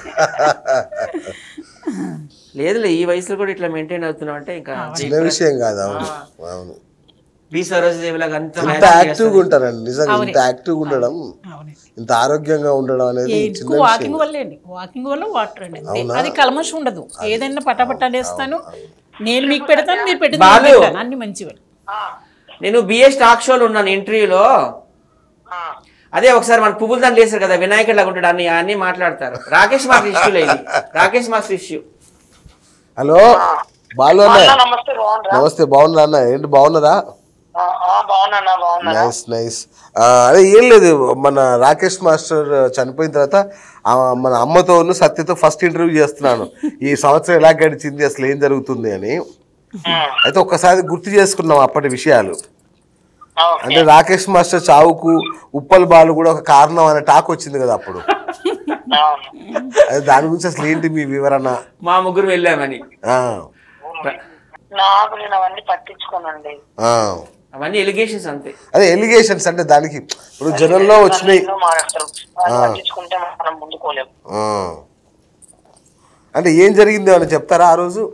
లేదులే ఈ వయసులో కూడా ఇట్లా మెయింటైన్ అవుతున్నాం అంటే ఇంకా చిన్న విషయం కాదు అవును అవును బి సరోజదేవి లాగా అంత ఇంత యాక్టివ్గా ఉంటారండి నిజంగా ఇంత యాక్టివ్గా ఉండడం అవును ఇంత ఆరోగ్యంగా ఉండడం అనేది చిన్న ఎక్కువ వాకింగ్ వల్లే అండి వాకింగ్ వల్ల వాటర్ అండి అంతే. అది కల్మషం ఉండదు ఏదైనా పటాపట్ అనేస్తాను నేను మీకు పెడతాను మీరు పెట్టి బాలు. పెడతాను అన్ని మంచివి నేను బిఎస్ టాక్ షోలో ఉన్నాను ఇంటర్వ్యూలో అదే ఒకసారి మన పువ్వులు దాన్ని లేసారు కదా వినాయకుడు లాగా ఉంటాడు అన్ని అన్ని మాట్లాడతారు రాకేష్ మాస్టర్ ఇష్యూ లేదు Rakesh master issue hello Balu అన్న నమస్తే బాగున్నారా నమస్తే బాగున్నా అన్న ఏంటి బాగున్నారా ఆ, ఆ, బాగున్నానా బాగున్నా నైస్ నైస్ అదే ఏం లేదు మన రాకేష్ మాస్టర్ చనిపోయిన తర్వాత ఆ, మన అమ్మతో సత్యతో ఫస్ట్ ఇంటర్వ్యూ చేస్తున్నాను ఈ సంవత్సరం ఎలా గడిచింది అసలు ఏం జరుగుతుంది అని అయితే ఒక్కసారి గుర్తు చేసుకున్నాం అప్పటి విషయాలు ఆ, అంటే రాకేష్ మాస్టర్ చావుకు ఉప్పల్ బాలు కూడా ఒక కారణం అనే టాక్ వచ్చింది కదా అప్పుడు అవును. అదే దాని గురించి అసలు ఏంటి మీ వివరణ మా ముగ్గురు వెళ్ళామని ఆ, నాకు నేను అవన్నీ పట్టించుకోనండి ఆ. అవన్నీ ఎలిగేషన్స్ అంతే అదే ఎలిగేషన్స్ అంటే దానికి ఇప్పుడు జనంలో వచ్చినాయి ఎన్నో మానేస్తారు అవన్నీ పట్టించుకుంటే మనం ముందుకోలేము ఆ. అంటే ఏం జరిగింది అని చెప్తారా ఆ రోజు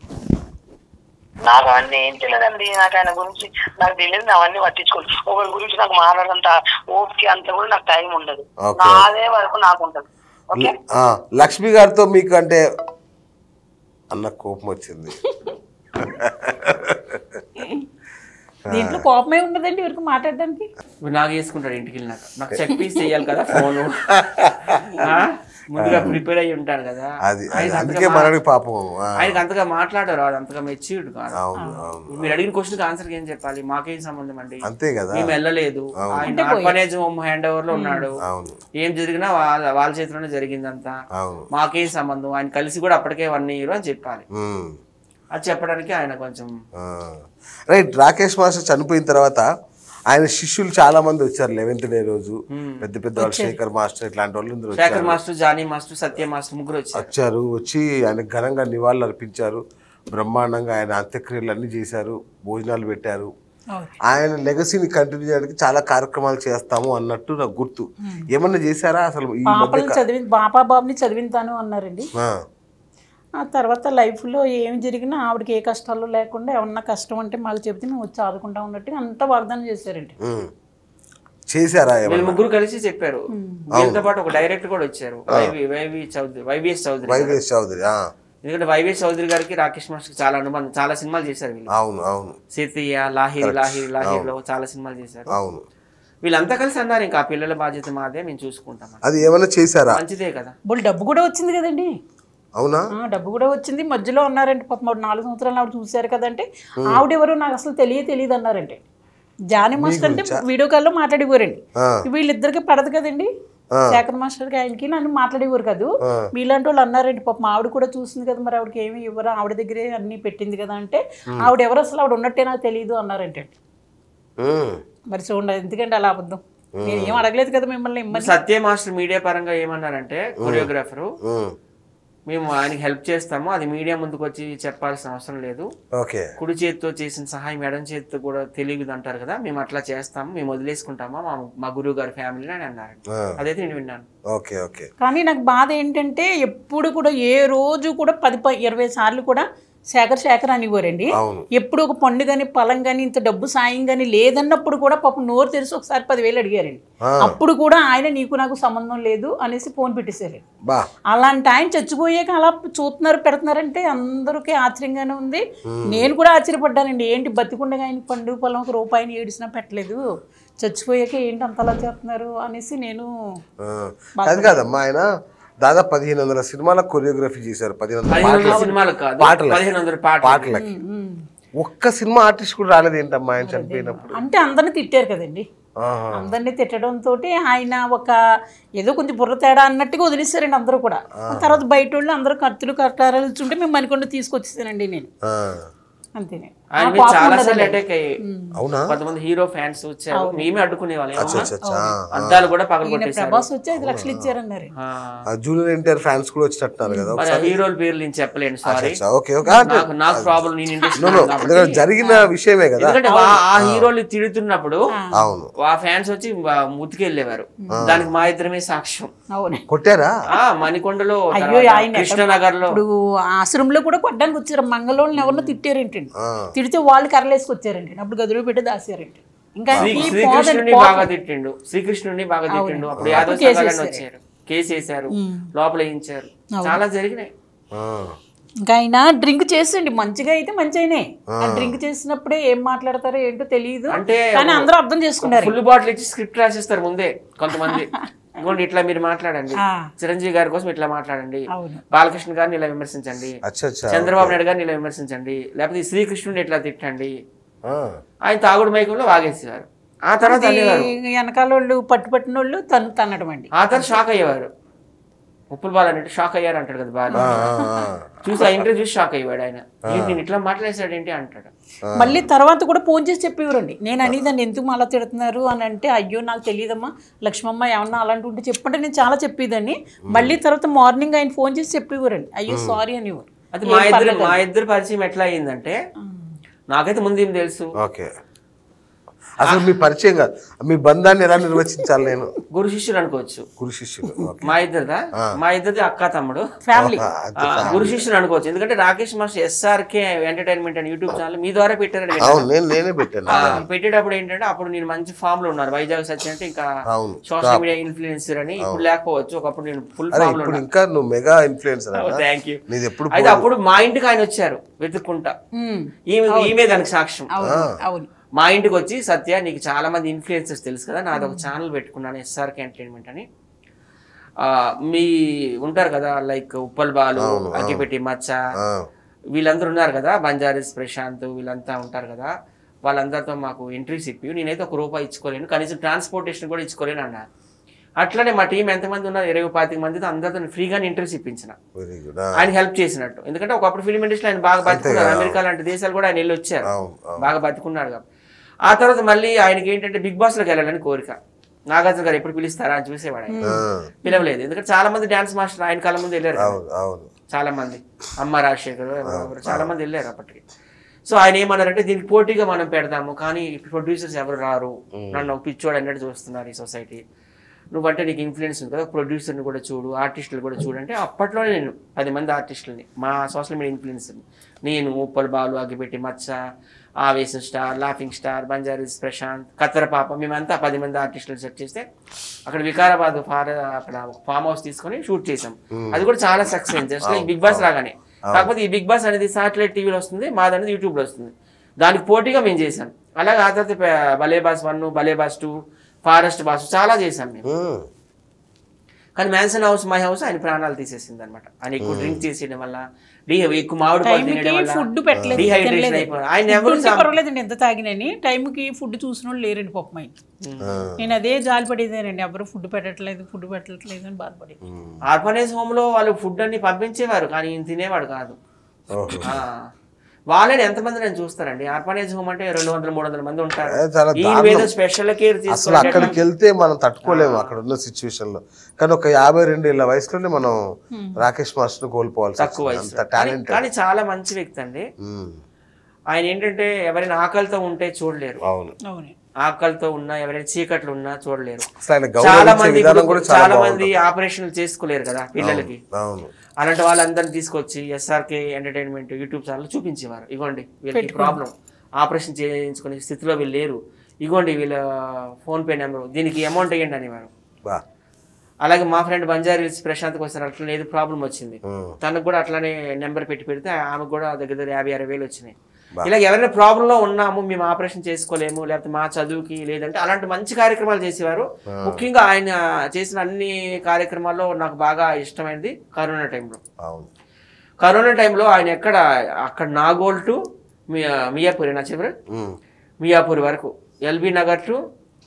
నాకు అవన్నీ ఏం తెలియదండి నాకు ఆయన గురించి నాకు తెలియదు నేను అవన్నీ పట్టించుకోను ఒకరి గురించి నాకు మాట్లాడంత ఓపిక అంత కూడా నాకు టైం ఉండదు Okay. నాదే వరకు నాకు ఉండదు ఓకే ఆ, లక్ష్మి గారితో మీకు అంటే అన్న కోపం వచ్చింది దీంట్లో కోపమే ఉండదండి ఎవరికి మాట్లాడడానికి ఇప్పుడు నాకు వేసుకుంటాడు ఇంటికి వెళ్ళినాక నాకు చెక్ పీస్ చెయ్యాలి కదా ఫోను ముందుగా ప్రిపేర్ అయ్యి ఉంటాను కదా అది అది ఆయన అందుకే అంతగా మా- మనకి పాపం ఆ, ఆయనకి అంతగా మాట్లాడారు అది అంతగా మెచ్యూర్డ్ కాదు అవును అవును మీరు అడిగిన క్వశ్చన్ ఆన్సర్ ఏం చెప్పాలి మాకేం సంబంధం అండి అంతే కదా మేము వెళ్ళలేదు ఆయన ఆర్ఫనేజ్ హోమ్ హ్యాండ్ ఓవర్ లో ఉన్నాడు అవును ఏం జరిగినా వాళ్ళ వాళ్ళ చేతిలోనే జరిగిందంతా అవును మాకేం సంబంధం ఆయన కలిసి కూడా అప్పటికే వన్ ఇయర్ అని చెప్పాలి ఉమ్. అది చెప్పడానికి ఆయన కొంచెం ఆ. రైట్ రాకేష్ మాస్టర్ చనిపోయిన తర్వాత ఆయన శిష్యులు చాలా మంది వచ్చారు లెవెన్త్ డే రోజు పెద్ద పెద్ద వాళ్ళు శేఖర్ మాస్టర్ ఇట్లాంటి వాళ్ళు అందరూ వచ్చారు Shekhar master Jani master Satya master ముగ్గురు వచ్చారు వచ్చారు వచ్చి ఆయన ఘనంగా నివాళులు అర్పించారు బ్రహ్మాండంగా ఆయన అంత్యక్రియలు అన్ని చేశారు భోజనాలు పెట్టారు ఆయన లెగసీని కంటిన్యూ చేయడానికి చాలా కార్యక్రమాలు చేస్తాము అన్నట్టు నాకు గుర్తు ఏమన్నా చేశారా అసలు ఈ మధ్య పాపలను చదివి బాపా బాబుని చదివింతాను అన్నారండి ఆ, ఆ తర్వాత లైఫ్లో ఏం జరిగినా ఆవిడకి ఏ కష్టాలు లేకుండా ఏమన్నా కష్టం అంటే మాకు చెబితే మేము వచ్చి ఆదుకుంటాం అన్నట్టుగా అంతా వాగ్దానం చేశారండి ఉమ్. చేశారా వీళ్ళు ఏమన్నా ముగ్గురు కలిసి చెప్పారు వీళ్ళతో పాటు ఒక డైరెక్టర్ కూడా వచ్చారు YV YV Chowdary YVS Chowdary garu. వైవేష్ చౌదరి ఆ, ఎందుకంటే వైవిఎస్ చౌదరి గారికి రాకేష్ మాస్టర్ చాలా అనుబంధం చాలా సినిమాలు చేశారు వీళ్ళు అవును అవును సీతయ్య లాహిరి లాహిరి లాహిరిలో చాలా సినిమాలు చేశారు అవును వీళ్ళంతా కలిసి అన్నారు ఇంకా ఆ పిల్లల బాధ్యత మాదే మేము చూసుకుంటాం అని. అది ఏమన్నా చేశారా మంచిదే కదా బోల్ డబ్బు కూడా వచ్చింది కదండి అవునా ఆ, డబ్బు కూడా వచ్చింది మధ్యలో అన్నారంటే పాపం ఆవిడ నాలుగు సంవత్సరాలు ఆవిడ చూశారు కదంటే ఆవిడ ఎవరు నాకు అసలు తెలియ తెలియదు అన్నారంటే జానీ మాస్టర్ అంటే వీడియో కాల్లో మాట్లాడేవారండి ఆ. వీళ్ళిద్దరికి పడదు కదండి శేఖర్ మాస్టర్కి ఆయనకి నన్ను మాట్లాడేవారు కాదు మీలాంటి వాళ్ళు అన్నారండి పాపం ఆవిడ కూడా చూసింది కదా మరి ఆవిడకి ఏమి ఇవ్వరు ఆవిడ దగ్గరే అన్ని పెట్టింది కదా అంటే ఆవిడ ఎవరు అసలు ఆవిడ ఉన్నట్టే నాకు తెలియదు అన్నారంటే ఉమ్. మరి చూడండి ఎందుకంటే అలా అబద్ధం నేను ఏం అడగలేదు కదా మిమ్మల్ని ఇమ్మని సత్య మాస్టర్ మీడియా పరంగా ఏమన్నారంటే కొరియోగ్రాఫరు ఉమ్. మేము ఆయనకి హెల్ప్ చేస్తాము అది మీడియా ముందుకు వచ్చి చెప్పాల్సిన అవసరం లేదు ఓకే కుడి చేతితో చేసిన సహాయం ఎడం చేతితో కూడా తెలియదు అంటారు కదా మేము అట్లా చేస్తాము మేము వదిలేసుకుంటామా మా మా గురువు గారి ఫ్యామిలీ అని అన్నారు ఆ. అదైతే నేను విన్నాను ఓకే ఓకే కానీ నాకు బాధ ఏంటంటే ఎప్పుడు కూడా ఏ రోజు కూడా పది ప ఇరవై సార్లు కూడా శేఖర్ శేఖర్ అనివ్వరండి అవును ఎప్పుడు ఒక పండు కానీ పొలం కానీ ఇంత డబ్బు సాయం కానీ లేదన్నప్పుడు కూడా పాపం నోరు తెరిచి ఒకసారి పదివేలు అడిగారండి ఆ. అప్పుడు కూడా ఆయన నీకు నాకు సంబంధం లేదు అనేసి ఫోన్ పెట్టేశారండి బా అలాంటి ఆయన చచ్చిపోయాక అలా చూస్తున్నారు పెడుతున్నారంటే అందరికీ ఆశ్చర్యంగానే ఉంది నేను కూడా ఆశ్చర్యపడ్డానండి ఏంటి బతికుండగా ఆయన పండు పొలం ఒక రూపాయిని ఏడిసినా పెట్టలేదు చచ్చిపోయాక ఏంటి అంతలా చేస్తున్నారు అనేసి నేను ఆ. అది కాదమ్మా ఆయన దాదాపు పదిహేను వందల సినిమాల కొరియోగ్రఫీ చేశారు పదిహేను వందల పదిహేను వందల పాటలు సినిమాలు కాదు పాటలు. పదిహేను వందల పాటలు పాటలకి ఒక్క సినిమా ఆర్టిస్ట్ కూడా రాలేదు ఏంటమ్మా ఆయన చనిపోయినప్పుడు అంటే అందరిని తిట్టారు కదండి ఆహా. అందరినీ తిట్టడంతో ఆయన ఒక ఏదో కొంచెం బుర్ర తేడా అన్నట్టుగా వదిలేశారండి అందరూ కూడా తర్వాత బయట వాళ్ళు అందరూ కత్తులు కట్టారాలు ఇచ్చుంటే మేము మణికొండ తీసుకొచ్చేసానండి నేను ఆ. అంతేనే ఆయన ఆ మీద పాపం చాలా ఉన్నదండి. సార్లు అటాక్ అయ్యి అవునా కొంతమంది హీరో ఫ్యాన్స్ వచ్చారు మేమే అడ్డుకునే వాళ్ళం అచ్చా అచ్చా అచ్చా. ఆ. అద్దాలు కూడా పగల ఈయన కొట్టేశారు ప్రభాస్ వచ్చి ఐదు లక్షలు ఇచ్చారన్నారు ఆ. ఆ జూనియర్ ఎన్టీఆర్ ఫ్యాన్స్ కూడా వచ్చినట్టున్నారు కదా మరి ఆ హీరోల పేర్లు నేను చెప్పలేను సారీ అచ్చా, ఓకే ఓకే ఆ, నాకు నాకు ప్రాబ్లం నేను నో, ఇండస్ట్రీ నో, ఎందుకంటే జరిగిన విషయమే కదా ఎందుకంటే వా- ఆ హీరోలు తిడుతున్నప్పుడు అవును ఆ ఫ్యాన్స్ వచ్చి వా- ముతికెళ్ళేవారు దానికి మా ఇద్దరమే సాక్ష్యం అవును కొట్టారా ఆ మణికొండలో అయ్యో తర్వాత ఆయన కృష్ణనగర్ లో ఇప్పుడు ఆశ్రమంలో కూడా కొట్టడానికి వచ్చారు మంగళోళ్ళని ఎవరినో తిట్టారేంటండి ఆ. తిడితే వాళ్ళు కర్రలేసుకొచ్చారండి అప్పుడు గదిలో పెట్టి దాసారండి ఇంకా శ్రీ ఈ శ్రీకృష్ణుని పోదండి, బాగా తిట్టిండు శ్రీకృష్ణుని బాగా తిట్టిండు అప్పుడు యాదవ్ సంఘాలని వచ్చారు కేసు వేశారు లోపల వేయించారు చాలా జరిగినాయి ఆ. ఇంకా ఆయన డ్రింక్ చేసండి మంచిగా అయితే మంచిగానే ఆ డ్రింక్ చేసినప్పుడే ఏం మాట్లాడతారో ఏంటో తెలియదు అంటే కానీ అందరూ అర్థం చేసుకున్నారు ఫుల్ బాటిల్ ఇచ్చి స్క్రిప్ట్ రాసేస్తారు ముందే కొంతమంది ఇదిగోండి ఇట్లా మీరు మాట్లాడండి ఆ. చిరంజీవి గారి కోసం ఇట్లా మాట్లాడండి అవును బాలకృష్ణ గారిని ఇలా విమర్శించండి అచ్చా అచ్చా చంద్రబాబు నాయుడు గారిని ఇలా విమర్శించండి లేకపోతే ఈ శ్రీకృష్ణుని ఇట్లా తిట్టండి ఆ. ఆయన తాగుడు మైకంలో వాగేసేవారు ఆ తర్వాత అనేవారు ఈ వెనకాల వాళ్ళు పట్టు పట్టిన వాళ్ళు తను తన్నడం అండి ఆ తర్వాత షాక్ అయ్యేవారు ఉప్పుల బాలు అంటే షాక్ అయ్యారు అంటాడు కదా బాలు ఆ, ఆ, ఆ. చూసి ఆ ఇంటర్వ్యూ చూసి షాక్ అయ్యాడు ఆయన ఏంటి నేను ఇట్లా మాట్లాడేశాడు ఏంటి అంటాడు మళ్ళీ తర్వాత కూడా ఫోన్ చేసి చెప్పేవారండి నేను అనేదాన్ని ఎందుకు అలా తిడుతున్నారు అని అంటే అయ్యో నాకు తెలియదమ్మా లక్ష్మమ్మ ఏమన్నా అలాంటి ఉంటే చెప్పంటే నేను చాలా చెప్పేదాన్ని మళ్ళీ తర్వాత మార్నింగ్ ఆయన ఫోన్ చేసి చెప్పేవారండి అయ్యో సారీ అనేవారు అది మా ఇద్దరు మా ఇద్దరు పరిచయం ఎట్లా అయ్యిందంటే నాకైతే ముందు ఏం తెలుసు ఓకే అసలు మీ పరిచయం కాదు మీ బంధాన్ని ఎలా నిర్వచించాలి నేను గురు శిష్యులు అనుకోవచ్చు గురు శిష్యులు ఓకే మా ఇద్దరిదా మా ఇద్దరిది అక్క తమ్ముడు ఫ్యామిలీ ఆ, ఆ, గురు శిష్యులు అనుకోవచ్చు ఎందుకంటే రాకేష్ మాస్టర్ ఎస్ఆర్కే ఎంటర్టైన్మెంట్ అని యూట్యూబ్ ఛానల్ మీ ద్వారా పెట్టారని విన్నాను. అవును నేను నేనే పెట్టాను ఆ, పెట్టేటప్పుడు ఏంటంటే అప్పుడు నేను మంచి ఫామ్ లో ఉన్నారు వైజాగ్ సత్య అంటే ఇంకా అవును సోషల్ మీడియా ఇన్ఫ్లుయెన్సర్ అని ఇప్పుడు లేకపోవచ్చు ఒకప్పుడు నేను ఫుల్ అరే ఫామ్ లో ఇప్పుడు ఇంకా నువ్వు మెగా ఇన్ఫ్లుయెన్సర్ థ్యాంక్ యూ నీది ఎప్పుడు అయితే అప్పుడు మా ఇంటికి ఆయన వచ్చారు వెతుక్కుంటా ఈమె ఈమె దానికి సాక్ష్యం అవును అవును మా ఇంటికి వచ్చి సత్య నీకు చాలా మంది ఇన్ఫ్లుయెన్సర్స్ తెలుసు కదా నాది ఒక ఛానల్ పెట్టుకున్నాను ఎస్ఆర్కే ఎంటర్టైన్మెంట్ అని ఆ, మీ ఉంటారు కదా లైక్ ఉప్పల్ బాలు అగ్గిపెట్టి మచ్చ ఆ, వీళ్ళందరూ ఉన్నారు కదా బంజారీస్ ప్రశాంత్ వీళ్ళంతా ఉంటారు కదా వాళ్ళందరితో మాకు ఎంట్రీస్ ఇప్పి నేనైతే ఒక రూపాయి ఇచ్చుకోలేను కనీసం ట్రాన్స్పోర్టేషన్ కూడా ఇచ్చుకోలేను అన్న అట్లనే మా టీం ఎంతమంది ఉన్నారు ఇరవై పాతిక మందితో అందరితో ఫ్రీగానే ఎంట్రీస్ ఇప్పించిన వెరీ గుడ్ ఆయన హెల్ప్ చేసినట్టు ఎందుకంటే ఒకప్పుడు ఫిలిం ఇండస్ట్రీ ఆయన బాగా బతుకున్నారు అమెరికా లాంటి దేశాలు కూడా ఆయన వెళ్ళి వచ్చారు అవును అవును బాగా బతుకున్నాడు కాబట్టి ఆ తర్వాత మళ్ళీ ఆయనకి ఏంటంటే బిగ్ బాస్ లోకి వెళ్ళాలని కోరిక నాగార్జున గారు ఎప్పుడు పిలుస్తారా అని చూసేవాడు ఆయన ఆ, పిలవలేదు ఎందుకంటే చాలా మంది డాన్స్ మాస్టర్ ఆయన కాలం ముందు వెళ్ళారు కదా. అవును అవును చాలా మంది అమ్మ రాజశేఖర్ ఎవరెవరు చాలా మంది వెళ్ళారు అప్పటికి సో ఆయన ఏమన్నారంటే దీనికి పోటీగా మనం పెడదాము కానీ ప్రొడ్యూసర్స్ ఎవరు రారు నన్ను ఒక పిచ్చోడు అన్నట్టు చూస్తున్నారు ఈ సొసైటీ నువ్వంటే నీకు ఇన్ఫ్లుయెన్స్ ఉంది కదా ప్రొడ్యూసర్ని కూడా చూడు ఆర్టిస్టులు కూడా చూడు అంటే అప్పట్లోనే నేను పది మంది ఆర్టిస్టులని మా సోషల్ మీడియా ఇన్ఫ్లుయెన్స్ నేను ఉప్పల్ బాలు అగ్గిపెట్టి మచ్చ ఆవేశం స్టార్ లాఫింగ్ స్టార్ బంజారీస్ ప్రశాంత్ కత్తెర పాప మేమంతా పది మంది ఆర్టిస్టులు సెట్ చేస్తే అక్కడ వికారాబాద్ ఫార్ అక్కడ ఫామ్ హౌస్ తీసుకొని షూట్ చేసాం అది కూడా చాలా success just like Bigg Boss లాగానే కాకపోతే ఈ బిగ్ బాస్ అనేది సాటిలైట్ టీవీలో వస్తుంది మాది అనేది యూట్యూబ్లో వస్తుంది దానికి పోటీగా మేము చేసాం అలాగే ఆ తర్వాత ప- భలే బాస్ వన్ భలే బాస్ టూ ఫారెస్ట్ బాస్ చాలా చేసాం మేము ఉమ్, కానీ మ్యాన్సన్ హౌస్ మై హౌస్ ఆయన ప్రాణాలు తీసేసింది అనమాట ఆయన ఎక్కువ డ్రింక్ చేసేయడం వల్ల డి ఎక్కువ మామిడి పళ్ళు టైంకి తినడం వల్ల ఫుడ్ పెట్టలేదు డిహైడ్రేషన్ తినలేదు. అయిపోయింది ఆయన ఫుడ్ ఎవరు ఉంటే పర్వాలేదండి ఎంత తాగినని టైంకి ఫుడ్ చూసిన వాళ్ళు లేరండి పాపం ఆయన ఆ, నేను అదే జాలి పడేదేనండి ఎవరు ఫుడ్ పెట్టట్లేదు ఫుడ్ పెట్టట్లేదు అని బాధపడేది ఆర్ఫనేజ్ హోమ్ లో వాళ్ళు ఫుడ్ అన్ని పంపించేవారు కానీ ఈయన తినేవాడు కాదు ఓహో. ఆ. వాళ్ళని ఎంతమంది నేను చూస్తారండి ఆర్ఫనేజ్ హోమ్ అంటే రెండు వందల మూడు వందల మంది ఉంటారు ఏ, చాలా ఈ దారుణం. మీద స్పెషల్ కేర్ అసలు తీసుకుంటే అక్కడికి వెళ్తే మనం తట్టుకోలేము అక్కడ ఉన్న సిచ్యువేషన్ లో కానీ ఒక యాభై రెండు ఏళ్ళ వయసులోనే మనం రాకేష్ మాస్టర్ కోల్పోవాల్సి తక్కువ వచ్చింది. వయసు అంత కానీ- టాలెంట్ కానీ చాలా మంచి వ్యక్తి అండి ఆయన ఏంటంటే ఎవరైనా ఆకలితో ఉంటే చూడలేరు అవును అవును ఆకలితో ఉన్నా ఎవరైనా చీకట్లు ఉన్నా చూడలేరు అసలు ఆయన చాలా గౌరవించే మంది విధానం ఇప్పుడు కూడా చాలా చాలా మంది బాగుంటుంది ఆపరేషన్లు చేసుకోలేరు కదా పిల్లలకి అవును అలాంటి వాళ్ళందరిని తీసుకొచ్చి ఎస్ఆర్కే ఎంటర్టైన్మెంట్ యూట్యూబ్ ఛానల్ చూపించేవారు ఇగోండి వీళ్ళకి ప్రాబ్లం ఆపరేషన్ చేయించుకునే స్థితిలో వీళ్ళు లేరు ఇగోండి వీళ్ళ ఫోన్ పే నెంబర్ దీనికి అమౌంట్ వేయండి అనేవారు బా అలాగే మా ఫ్రెండ్ బంజారీస్ ప్రశాంత్కి వస్తారు అట్లా ఏదో ప్రాబ్లం వచ్చింది ఉమ్. తనకు కూడా అట్లానే నెంబర్ పెట్టి పెడితే ఆమెకు కూడా దగ్గర దగ్గర యాభై అరవై వేలు వచ్చినాయి బా. ఇలా ఎవరైనా ప్రాబ్లంలో ఉన్నాము మేము ఆపరేషన్ చేసుకోలేము లేకపోతే మా చదువుకి లేదంటే అలాంటి మంచి కార్యక్రమాలు చేసేవారు ముఖ్యంగా ఆయన చేసిన అన్ని కార్యక్రమాల్లో నాకు బాగా ఇష్టమైనది కరోనా టైంలో అవును కరోనా టైంలో ఆయన ఎక్కడ అక్కడ నాగోల్ టు మియా మియాపూర్ నా చివరి ఉమ్. మియాపూర్ వరకు ఎల్బీ నగర్ టు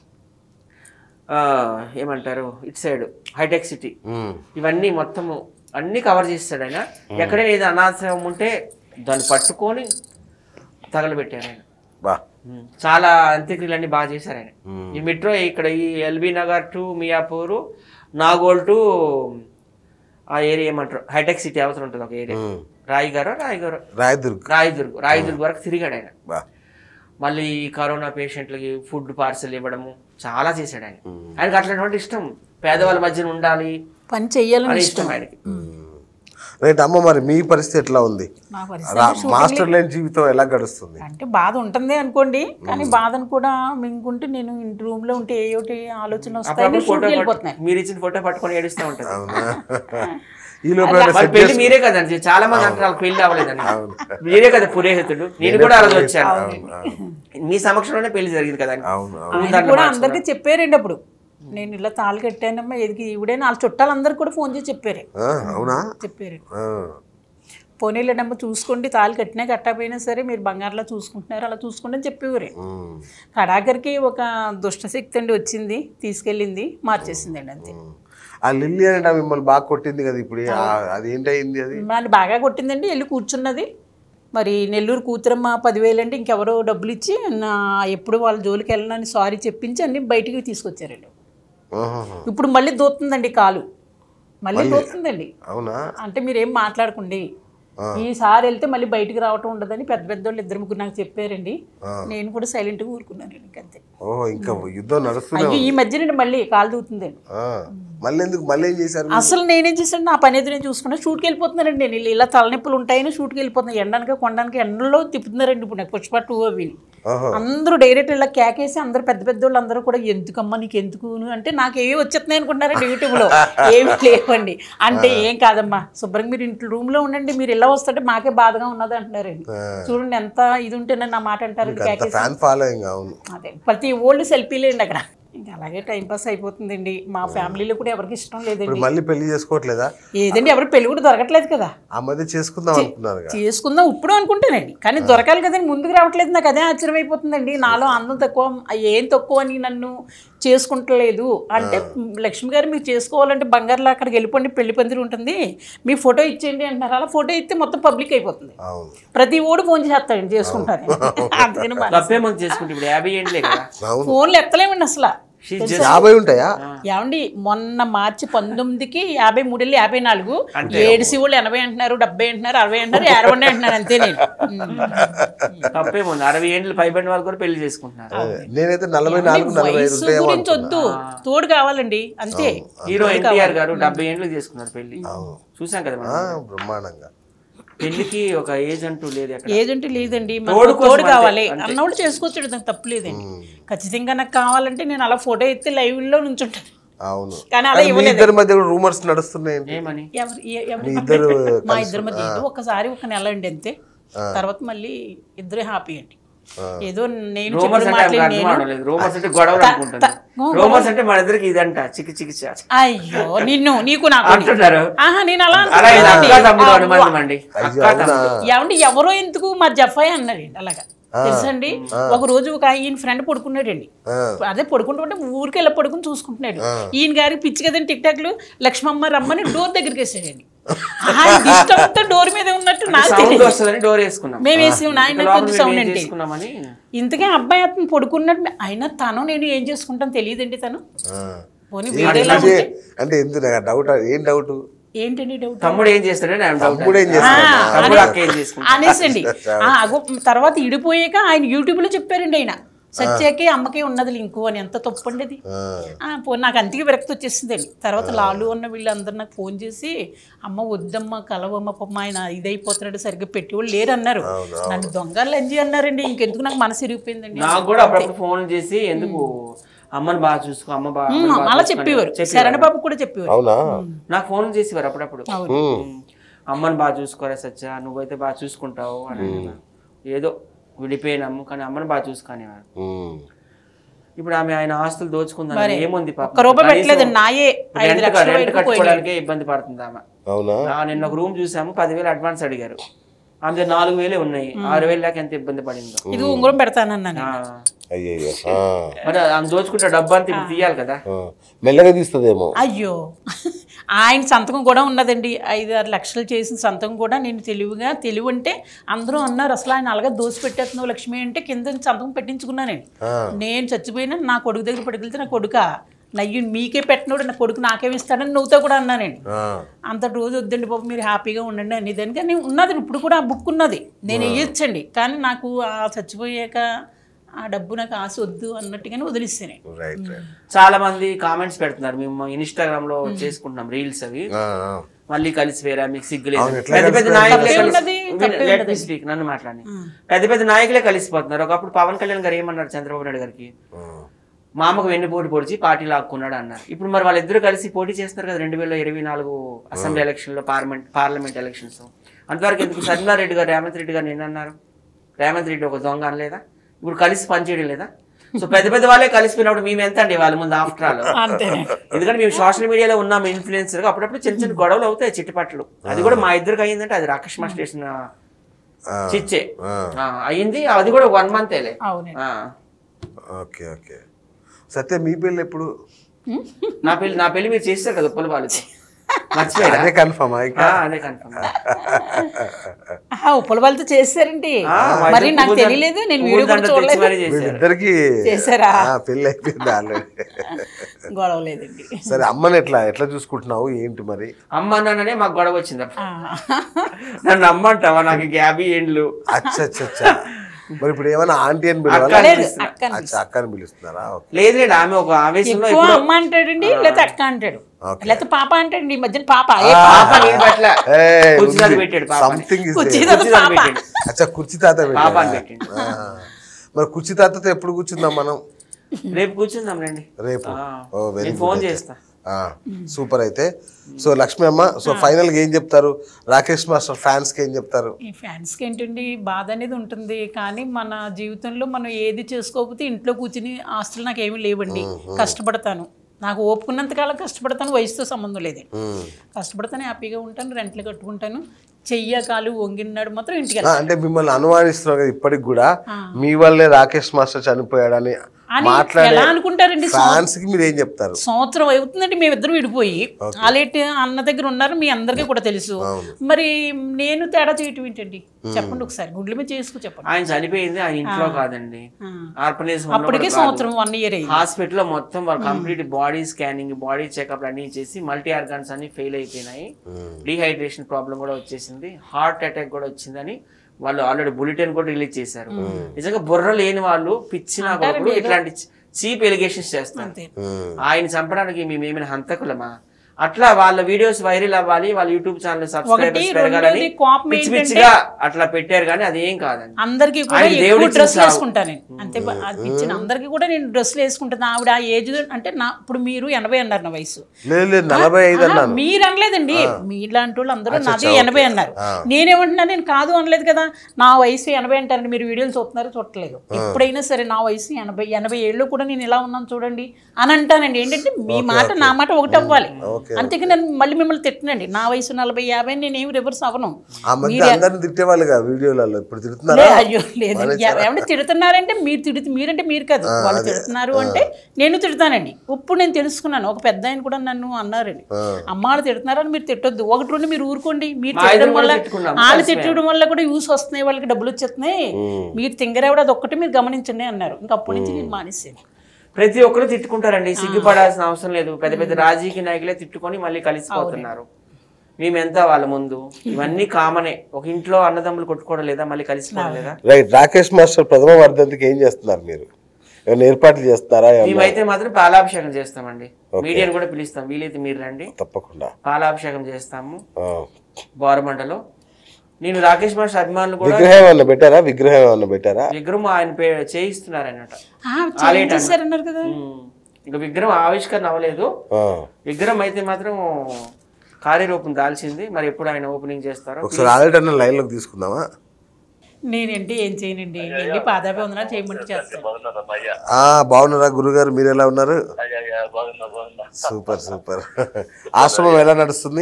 ఆ, ఏమంటారు ఇటు సైడ్ హైటెక్ సిటీ ఉమ్. ఇవన్నీ మొత్తము అన్ని కవర్ చేస్తాడు ఆయన ఎక్కడైనా ఏదో అనాథం ఉంటే దాన్ని పట్టుకొని తగలబెట్టారు ఆయన బా ఉమ్. చాలా అంత్యక్రియలన్నీ బాగా చేశారు ఆయన ఉమ్. ఈ మెట్రో ఇక్కడ ఈ LB Nagar to Miyapur Nagole to ఆ ఏరియా ఏమంటారు హైటెక్ సిటీ అవతల ఉంటుంది ఒక ఏరియా ఉమ్. రాయిగారు రాయిగారు రాయదుర్గ్ రాయదుర్గ్ రాయదుర్గ్ వరకు తిరిగాడు ఆయన బా మళ్ళీ ఈ కరోనా పేషెంట్లకి ఫుడ్ పార్సల్ ఇవ్వడము చాలా చేశాడు ఆయన ఆయనకి అట్లాంటి ఇష్టం పేదవాళ్ళ మధ్యన ఉండాలి పని చెయ్యాలని అని ఇష్టం ఇష్టం ఆయనకి రైట్ అమ్మ మరి మీ పరిస్థితి ఎట్లా ఉంది నా పరిస్థితి రా- మాస్టర్ లైన్ జీవితం ఎలా గడుస్తుంది అంటే బాధ ఉంటుంది అనుకోండి కానీ బాధను కూడా మింగుంటే నేను ఇంటి రూమ్ లో ఉంటే ఏ ఒకటి ఆలోచన వస్తాయి అప్పుడప్పుడు ఫోటో షూట్కి వెళ్ళిపోతున్నాయి మీరు ఇచ్చిన ఫోటో పట్టుకొని ఏడుస్తూ ఉంటుంది అవునా ఈ లోపల మరి పెళ్లి మీరే కదండి చాలా మంది అంటారు వాళ్ళకి పెళ్లి అవ్వలేదని మీరే కదా పురోహితుడు నేను కూడా ఆ రోజు వచ్చాను మీ సమక్షంలోనే పెళ్లి జరిగింది కదండి అవును అవును ముందు ఆయన దాంట్లో కూడా మార్చుకున్నాం. అందరికీ చెప్పారండి అప్పుడు నేను ఇలా తాళి కట్టానమ్మా ఎదిగి ఇవిడే వాళ్ళ చుట్టాలందరికీ కూడా ఫోన్ చేసి చెప్పారు ఆ, అవునా చెప్పారు ఆ, పోనీలేనమ్మా చూసుకోండి తాళి కట్టినా కట్టకపోయినా సరే మీరు బంగారులో చూసుకుంటున్నారు అలా చూసుకోండి అని చెప్పేవారు ఉమ్, కడాకరికి ఒక దుష్టశక్తి అండి వచ్చింది తీసుకెళ్ళింది మార్చేసిందండి అంతే ఉమ్. ఆ లిల్లీ అంటే మిమ్మల్ని బాగా కొట్టింది కదా ఇప్పుడు ఆ- అది ఏంటయింది అది వాళ్ళు బాగా కొట్టిందండి వెళ్ళి కూర్చున్నది మరి నెల్లూరు కూతురమ్మ పదివేలు అంటే ఇంకెవరో డబ్బులు ఇచ్చి నా ఎప్పుడు వాళ్ళ జోలికి వెళ్ళనని సారీ చెప్పించి అన్ని బయటికి తీసుకొచ్చారండి ఆహాహా. ఇప్పుడు మళ్ళీ దూతుందండి కాలు మళ్ళీ దూతుందండి అవునా అంటే మీరేం మాట్లాడకండి ఈసారి వెళ్తే మళ్ళీ బయటికి రావటం ఉండదని పెద్ద పెద్ద వాళ్ళు ఇద్దరు ముగ్గురు నాకు చెప్పారండి నేను కూడా సైలెంట్గా ఊరుకున్నాను ఇంకంతే ఓహో ఇంకా యుద్ధం నడుస్తూనే అయ్యో ఈ మధ్యనండి మళ్ళీ కాలు దూతుందండి ఆ, మళ్ళీ ఎందుకు మళ్ళీ ఏం చేశారు అసలు నేనేం చేశాను నా పని ఎదురు నేను చూసుకున్నా షూట్కి వెళ్ళిపోతున్నానండి నేను ఇలా- ఇలా తలనొప్పులు ఉంటాయని షూట్కి వెళ్ళిపోతున్నాను ఎండనక కొండానికి ఎండలో తిప్పుతున్నారండి ఇప్పుడు నాకు పుష్ప టూ అవి ఓహో అందరూ డైరెక్ట్ ఇలా కేకేసి అందరూ పెద్ద పెద్ద వాళ్ళు అందరూ కూడా ఎందుకమ్మా నీకు ఎందుకు అంటే నాకు ఏవి వచ్చేస్తున్నాయి అనుకుంటున్నారండి యూట్యూబ్లో ఏమి లేవండి అంటే ఏం కాదమ్మా శుభ్రంగా మీరు ఇంట్లో రూమ్లో ఉండండి మీరు ఇలా వస్తుంటే మాకే బాధగా ఉన్నది అంటున్నారండి చూడండి ఎంత ఇది ఉంటేనే నా మాట అంటారు అంత కేకేసి ఫ్యాన్ ఫాలోయింగ్ అవును అదే ప్రతి ఓల్డ్ సెల్ఫీలే అండి అక్కడ ఇంకా అలాగే టైం పాస్ అయిపోతుందండి మా ఫ్యామిలీలో కూడా ఎవరికి ఇష్టం లేదండి ఇప్పుడు మళ్ళీ పెళ్లి చేసుకోవట్లేదా ఏదండి ఎవరు పెళ్లి కూడా దొరకట్లేదు కదా ఆ మధ్య చేసుకుందాం అనుకున్నారు చేసుకుందాం ఇప్పుడు అనుకుంటానండి కానీ దొరకాలి కదండి ముందుకు రావట్లేదు నాకు అదే ఆశ్చర్యం అయిపోతుందండి నాలో అందం తక్కువ ఏం తక్కువ అని నన్ను చేసుకుంటలేదు అంటే లక్ష్మి గారు మీరు చేసుకోవాలంటే బంగారులో అక్కడికి వెళ్ళిపోండి పెళ్లి పందిరి ఉంటుంది మీ ఫోటో ఇచ్చేయండి అంటున్నారు అలా ఫోటో ఇస్తే మొత్తం పబ్లిక్ అయిపోతుంది అవును ప్రతి ఓడు ఫోన్ చేస్తాడండి చేసుకుంటాను అందుకని మా- తప్పే మంది చేసుకుంటే ఇప్పుడు యాభై ఏండ్లే కదా అవును ఫోన్లు ఎత్తలేమండి అసలు She's just- యాభై ఉంటాయా ఏమండి మొన్న మార్చి పంతొమ్మిదికి యాభై మూడు వెళ్ళి యాభై నాలుగు ఏడు శివుళ్ళు ఎనభై అంటున్నారు డెబ్బై అంటున్నారు అరవై అంటున్నారు అరవై అంటున్నారు అంతే నేను ఉమ్. తప్పే ఉంది అరవై ఏండ్లు పైబడిన వాళ్ళు కూడా పెళ్లి చేసుకుంటున్నారు నేనైతే నలభై నాలుగు నలభై ఐదు వయసు ఉంటాయేమో గురించి వద్దు తోడు కావాలండి అంతే హీరో ఎన్టీఆర్ గారు డెబ్బై ఏండ్లు చేసుకున్నారు పెళ్లి చూసాం కదా మనం ఆ, బ్రహ్మాండంగా పెళ్లికి ఒక ఏజ్ అంటూ లేదు ఎక్కడ ఏదంటే లేదండి తోడు మనకు కోసం తోడు అంతే, కావాలి అంతే. అన్నోడు చేసుకోవచ్చు దానికి తప్పు లేదండి ఖచ్చితంగా నాకు కావాలంటే నేను అలా ఫోటో ఎత్తి లైవ్ లో నుంచుంటాను అవును కానీ అలా కానీ మీ ఇవ్వలేదు ఇద్దరి మధ్య రూమర్స్ నడుస్తున్నాయి ఏమని ఎవరు ఏ- ఎవరు మీ ఇద్దరు మా ఇద్దరి మధ్య ఏదో ఒకసారి ఒక నెల అండి అంతే తర్వాత మళ్ళీ ఇద్దరే హ్యాపీ అండి ఏదో నేను రోమర్స్ చెప్పిన అంటే మాటలు అర్థం నేను అవలేదు రోమర్స్ అంటే గొడవలు త- అనుకుంటుంది త- ఓ, రోమర్స్ అంటే మన ఇద్దరికి ఇదంట చికి చికిత్స అయ్యో నిన్ను నీకు నాకు అంటున్నారు ఆహా నేను అలా అలా ఇది అనుకోలేదండి. అక్క తమ్ముడు అనుమానం అండి అయ్యో అక్క అవునా తమ్ముడు ఏమండి ఎవరో ఎందుకు మా జఫాయ్ అన్నారండి అలాగా తెలుసండి ఒక రోజు ఒక ఈయన ఫ్రెండ్ పడుకున్నాడండి ఆ. అదే పడుకుంటుంటే ఊరికి వెళ్ళి పడుకుని చూసుకుంటున్నాడు ఈయన గారికి పిచ్చి కదండి టిక్ టాక్లు లక్ష్మమ్మ రమ్మని డోర్ దగ్గరికి వేసాడండి ఇష్టం అంతా డోర్ మీద ఉన్నట్టు నాకు సౌండ్ తెలియదు వస్తుందని డోర్ వేసుకున్నాం మేము వేసాం నాయన లోపల కొంచెం మేము సౌండ్ ఏం అంటే చేసుకున్నామని ఇంతకే అబ్బాయి అతను పడుకున్నట్టు అయినా తను నేను ఏం చేసుకుంటాను తెలియదండి తను ఆ. పోనీ ఏంటి వీడేలా అంటే ఉంటే అంటే ఎందుకు నాకు డౌట్ ఏం డౌట్ ఏంటండి డౌట్ తమ్ముడు ఏం చేస్తాడని ఆయన డౌట్ తమ్ముడు ఏం ఆ, చేస్తాడు తమ్ముడు అక్క ఏం చేసుకుంటాడు అనేసండి ఆ, అగో తర్వాత ఇడిపోయాక ఆయన యూట్యూబ్ లో చెప్పారండి ఆయన సత్యాకి అమ్మకి ఉన్నది లింకు అని ఎంత తప్పండి అది ఆ. ఆ, పో నాకు అంతకి విరక్తి వచ్చేసిందండి తర్వాత లాలు అన్న వీళ్ళందరూ నాకు ఫోన్ చేసి అమ్మ వద్దమ్మ కలవమ్మ పాపం ఆయన ఇదైపోతున్నాడు సరిగ్గా పెట్టేవాళ్ళు లేరు అన్నారు నన్ను దొంగలు లంజి అన్నారండి ఇంకెందుకు నాకు మనసు ఇరిగిపోయిందండి నాకు కూడా అప్పుడప్పుడు ఫోన్ చేసి ఎందుకు అమ్మని బాగా చూసుకో అమ్మ బాగా అమ్మని బాగా అలా చూసుకో అని చెప్పేవారు చెప్పేవారు. శరణ బాబు కూడా చెప్పేవారు అవునా నాకు ఫోన్ చేసేవారు అప్పుడప్పుడు అవును. ఉమ్. అమ్మని బాగా చూసుకోరా సచ్చా నువ్వైతే బాగా చూసుకుంటావు అని అనేవారు. ఏదో విడిపోయినాము కానీ అమ్మని బాగా చూసుకునేవారు ఉమ్. ఇప్పుడు ఆమె ఆయన ఆస్తులు దోచుకుందని ఏముంది పాపం? ఒక్క రూపాయి కనీసం పెట్టలేదు నాయే ఐదు రెంట్ లక్షల రెంట్ వరకు పోయినాయి కట్టుకోవడానికే ఇబ్బంది పడుతుంది ఆమె అవునా ఆ, నిన్న ఒక రూమ్ చూసాము పదివేలు అడ్వాన్స్ అడిగారు ఆమె నాలుగు వేలే ఉన్నాయి ఆరు వేలు దాకా ఎంత ఇబ్బంది పడిందో ఇది ఉంగరం పెడతానన్నాను ఆ. అయ్యయ్యో ఆ. మరి ఆమె దోచుకుంటే డబ్బు అంతా ఇప్పుడు తీయాలి కదా ఆ. మెల్లగా తీస్తుందేమో అయ్యో ఆయన సంతకం కూడా ఉన్నదండి ఐదు ఆరు లక్షలు చేసిన సంతకం కూడా నేను తెలివిగా తెలివి అంటే అందరూ అన్నారు అసలు ఆయన అలాగే దోసి పెట్టేస్తున్నావు లక్ష్మి అంటే కింద సంతకం పెట్టించుకున్నానండి ఆ. నేను చచ్చిపోయినా నా కొడుకు దగ్గర పట్టుకెళ్తే నా కొడుక నయ్యి మీకే పెట్టినోడు నా కొడుకు నాకేమి ఇస్తాడని నువ్వుతో కూడా అన్నానండి ఆ. అంత రోజు వద్దండి బాబు మీరు హ్యాపీగా ఉండండి అని దానికి నేను ఉన్నది ఇప్పుడు కూడా ఆ బుక్ ఉన్నది నేను వేయొచ్చండి కానీ నాకు ఆ చచ్చిపోయాక ఆ డబ్బు నాకు ఆశ వద్దు అన్నట్టుగానే వదిలిస్తాను రైట్ రైట్ చాలా మంది కామెంట్స్ పెడుతున్నారు మేము ఇన్స్టాగ్రామ్ లో చేసుకుంటున్నాం రీల్స్ అవి ఆ, ఆ. మళ్ళీ కలిసిపోయారా మీకు సిగ్గులేదు అవును, ఎట్లా పెద్ద పెద్ద కలిసిపోయారు? నాయకులే తప్పే కలిసి- ఉన్నది, విను, తప్పే let ఉన్నది. me speak, నన్ను మాట్లాడి పెద్ద పెద్ద నాయకులే కలిసిపోతున్నారు ఒకప్పుడు పవన్ కళ్యాణ్ గారు ఏమన్నారు చంద్రబాబు నాయుడు గారికి ఆ. మా అమ్మకు వెన్ను పోటీ పొడిచి పార్టీ లాక్కున్నాడు అన్నారు ఇప్పుడు మరి వాళ్ళిద్దరు కలిసి పోటీ చేస్తున్నారు కదా రెండు వేల ఇరవై నాలుగు అసెంబ్లీ ఎలక్షన్ లో పార్లమెంట్ పార్లమెంట్ ఎలక్షన్స్ అంతవరకు ఎందుకు సజ్జనారెడ్డి గారు రేవంత్ రెడ్డి గారు నేను అన్నారు రేవంత్ రెడ్డి ఒక దొంగ అనలేదా ఇప్పుడు కలిసి పనిచేయడం లేదా సో పెద్ద పెద్ద వాళ్ళే కలిసిపోయినప్పుడు మేము ఎంత అండి వాళ్ళ ముందు ఆఫ్టర్ ఆల్ అంతేనే ఎందుకంటే మేము సోషల్ మీడియాలో ఉన్నాం ఇన్ఫ్లుయెన్సర్ గా అప్పుడప్పుడు చిన్న చిన్న గొడవలు అవుతాయి చిట్టుపట్లు అది కూడా మా ఇద్దరికి అయ్యిందంటే అది రాకేష్ మాస్టర్ చేసిన ఆ. చిచ్చే ఆ. ఆ, అయ్యింది అది కూడా వన్ మంత్ అవునండి ఓకే ఓకే సత్య మీ పెళ్ళి ఎప్పుడు నా పెళ్లి నా పెళ్లి మీరు చేస్తారు కదా ఉప్పల వాళ్ళతో మర్చిపోయారా అదే కన్ఫర్మ్ ఇక ఆ, అదే కన్ఫర్మ్ ఆహా, ఉప్పల వాళ్ళతో చేశారండి ఆ, మా మరి ఇద్దరు నాకు పూలదండ- తెలియలేదు నేను వీడియో కూడా పూలదండ తెచ్చి చూడలేదు మరీ చేశారు వీళ్ళిద్దరికి చేశారా? ఆ, పెళ్ళి అయిపోయింది ఆల్రెడీ గొడవ లేదండి సరే అమ్మని ఎట్లా ఎట్లా చూసుకుంటున్నావు ఏంటి మరి అమ్మ నాన్ననే మాకు గొడవ వచ్చింది అప్పుడు. ఆ. నన్ను అమ్మంటావా నాకు యాభై ఏండ్లు అచ్చ అచ్చ అచ్చా మరి ఇప్పుడు ఏమైనా ఆంటీ అని అక్క పిలవాలా అని లేదు పిలుస్తున్నా. అక్క అచ్చా అక్కని పిలుస్తున్నారా ఓకే. లేదు లేదు ఆమె ఒక ఆవేశంలో ఎక్కువ ఇప్పుడు అమ్మ అంటాడండి లేకపోతే అక్క అంటాడు ఓకే. లేకపోతే పాప అంటాడండి ఈ మధ్యన పాప ఏ పాప పాప నేను పట్ల ఏయ్, కుర్చీ మీద ఉంది. పెట్టాడు పాపని. Something is కుర్చీ there. మీద కుర్చీ మీద పాప. పెట్టాడు అచ్చా కుర్చీ తాత పాప అని పెట్టాడా? పెట్టిండు ఆ. మరి కుర్చీ తాతతో ఎప్పుడు కూర్చుందాం మనం రేపు కూర్చుందాం రండి రేపు ఆ. ఓ వెరీ నేను ఫోన్ చేస్తా ఆ, సూపర్ అయితే సో లక్ష్మి అమ్మ సో ఫైనల్గా ఏం చెప్తారు రాకేష్ మాస్టర్ ఫ్యాన్స్కి ఏం చెప్తారు ఈ ఫ్యాన్స్కి ఏంటండి బాధ అనేది ఉంటుంది కానీ మన జీవితంలో మనం ఏది చేసుకోకపోతే ఇంట్లో కూర్చుని ఆస్తులు నాకు ఏమీ లేవండి కష్టపడతాను నాకు ఓపుకున్నంతకాలం కష్టపడతాను వయసుతో సంబంధం లేదండి మ్మ్. కష్టపడతాను హ్యాపీగా ఉంటాను రెంట్లు కట్టుకుంటాను చెయ్య కాలు వంగినాడు మాత్రం ఇంటికి ఆ, వెళ్తాను అంటే మిమ్మల్ని అనుమానిస్తున్నారు కదా ఇప్పటికి కూడా మీ వల్లే రాకేష్ మాస్టర్ చనిపోయాడని అని మాట్లాడే ఎలా అనుకుంటారండి ఫ్యాన్స్ కి మీరు ఏం చెప్తారు సంవత్సరం అవుతుందండి మేమిద్దరం విడిపోయి ఆలేటి అన్న దగ్గర ఉన్నారు మీ అందరికీ కూడా తెలుసు మరి నేను తేడా చేయటం ఏంటండి చెప్పండి ఒకసారి గుడ్ల మీద చేసుకు చెప్పండి ఆయన చనిపోయింది ఆయన ఇంట్లో కాదండి ఆ. ఆర్పనైజ్ అప్పటికే సంవత్సరం వన్ ఇయర్ అయ్యింది హాస్పిటల్లో మొత్తం వాళ్ళు complete body scanning body checkup అన్ని చేసి మల్టీ ఆర్గాన్స్ అన్ని ఫెయిల్ అయిపోయినాయి డిహైడ్రేషన్ ప్రాబ్లం కూడా వచ్చేసింది హార్ట్ అటాక్ కూడా వచ్చిందని వాళ్ళు ఆల్రెడీ బులెటిన్ కూడా రిలీజ్ చేశారు నిజంగా బుర్ర లేని వాళ్ళు పిచ్చిన కొడుకులు ఇట్లాంటి చీప్ ఎలిగేషన్స్ చేస్తారు అంతే మ్మ్. ఆయన చంపడానికి మేమేమైనా హంతకులమా అట్లా వాళ్ళ వీడియోస్ వైరల్ అవ్వాలి వాళ్ళ యూట్యూబ్ ఛానల్ సబ్స్క్రైబర్స్ ఒకటి, పెరగాలని రెండోది కోపం పిచ్చి ఏంటంటే- పిచ్చిగా అట్లా పెట్టారు కానీ అది ఏం కాదండి అందరికీ కూడా ఆయనకి దేవుడు ఎక్కువ ఇచ్చిన డ్రెస్సులు సావు. వేసుకుంటాను నేను అంతే బ- అది ఇచ్చిన అందరికీ కూడా నేను డ్రెస్సులు వేసుకుంటాను ఆవిడ ఆ ఏజ్ అంటే నా ఇప్పుడు మీరు ఎనభై అన్నారు నా వయసు లేదు లేదు నలభై ఐదు ఆహా, అన్నాను మీరు అనలేదండి మీలాంటి వాళ్ళు అందరూ నాది అచ్చా, ఎనభై ఓకే. అన్నారు ఆ. నేనేమంటున్నా నేను కాదు అనలేదు కదా నా వయసు ఎనభై అంటారండి మీరు వీడియోలు చూస్తున్నారో చూడట్లేదు ఎప్పుడైనా సరే నా వయసు ఎనభై ఎనభై ఏళ్ళు కూడా నేను ఇలా ఉన్నాను చూడండి అని అంటానండి ఏంటంటే మీ మాట నా మాట ఒకటి అవ్వాలి ఓకే, అంతేగా నేను మళ్ళీ మిమ్మల్ని తిట్టనండి నా వయసు నలభై యాభై నేను ఏమి రివర్స్ అవ్వను ఆ మధ్య అందరిని తిట్టేవాళ్ళుగా వీడియోలలో ఇప్పుడు తిడుతున్నారా లే, అయ్యో లేదు ఏమంటే తిడుతున్నారంటే మీరు తిడుతు మీరంటే మీరు కాదు వాళ్ళు తిడుతున్నారు అంటే నేను తిడతానండి ఇప్పుడు నేను తెలుసుకున్నాను ఒక పెద్ద ఆయన కూడా నన్ను అన్నారండి అమ్మాళ్ళు తిడుతున్నారని మీరు తిట్టొద్దు ఒకటి రెండు మీరు ఊరుకోండి మీరు మా తిట్టడం ఇద్దరం కూడా వల్ల తిట్టుకున్నాం, వాళ్ళు కలిసిపోయాం. తిట్టడం వల్ల కూడా యూస్ వస్తున్నాయి వాళ్ళకి డబ్బులు వచ్చేస్తున్నాయి మీరు తింగరేవిడ అది ఒక్కటి మీరు గమనించండి అన్నారు ఇంకా అప్పటి నుంచి నేను మానేసాను ప్రతి ఒక్కరు తిట్టుకుంటారండి సిగ్గుపడాల్సిన అవసరం లేదు పెద్ద పెద్ద రాజకీయ నాయకులే తిట్టుకొని మళ్ళీ కలిసిపోతున్నారు మేమెంత వాళ్ళ ముందు ఇవన్నీ కామనే ఒక ఇంట్లో అన్నదమ్ములు కొట్టుకోవడం లేదా మళ్ళీ కలిసిపోవడం లేదా రైట్ రాకేష్ మాస్టర్ ప్రథమ వర్ధంతికి ఏం చేస్తున్నారు మీరు ఏమైనా ఏర్పాట్లు చేస్తున్నారా ఏమన్నా? మేమైతే మాత్రం పాలాభిషేకం చేస్తామండి మీడియాని కూడా పిలుస్తాం వీలైతే మీరు రండి తప్పకుండా పాలాభిషేకం చేస్తాము ఆ. బోరమండలో నేను రాకేష్ మాస్టర్ అభిమానులు కూడా విగ్రహం ఏమన్నా పెట్టారా విగ్రహం ఏమన్నా పెట్టారా విగ్రహం ఆయన పే- చేయిస్తున్నారన్నట ఆ, చేశారన్నారు కదా ఉమ్. ఇంకా విగ్రహం ఆవిష్కరణ అవ్వలేదు ఆ. విగ్రహం అయితే మాత్రం కార్యరూపం దాల్చింది మరి ఎప్పుడు ఆయన ఓపెనింగ్ చేస్తారో ఒకసారి ఆల్రెడీ అన్న లైన్లోకి తీసుకుందామా నేనండి ఏం చేయనండి వెళ్ళి పాదాభివందన చేయమంటే చేస్తాను బాగున్నారమ్మా అయ్యా ఆ, బాగున్నారా గురుగారు మీరు ఎలా ఉన్నారు అయ్యా అయ్యా బాగున్నా బాగున్నా సూపర్ సూపర్ ఆశ్రమం ఎలా నడుస్తుంది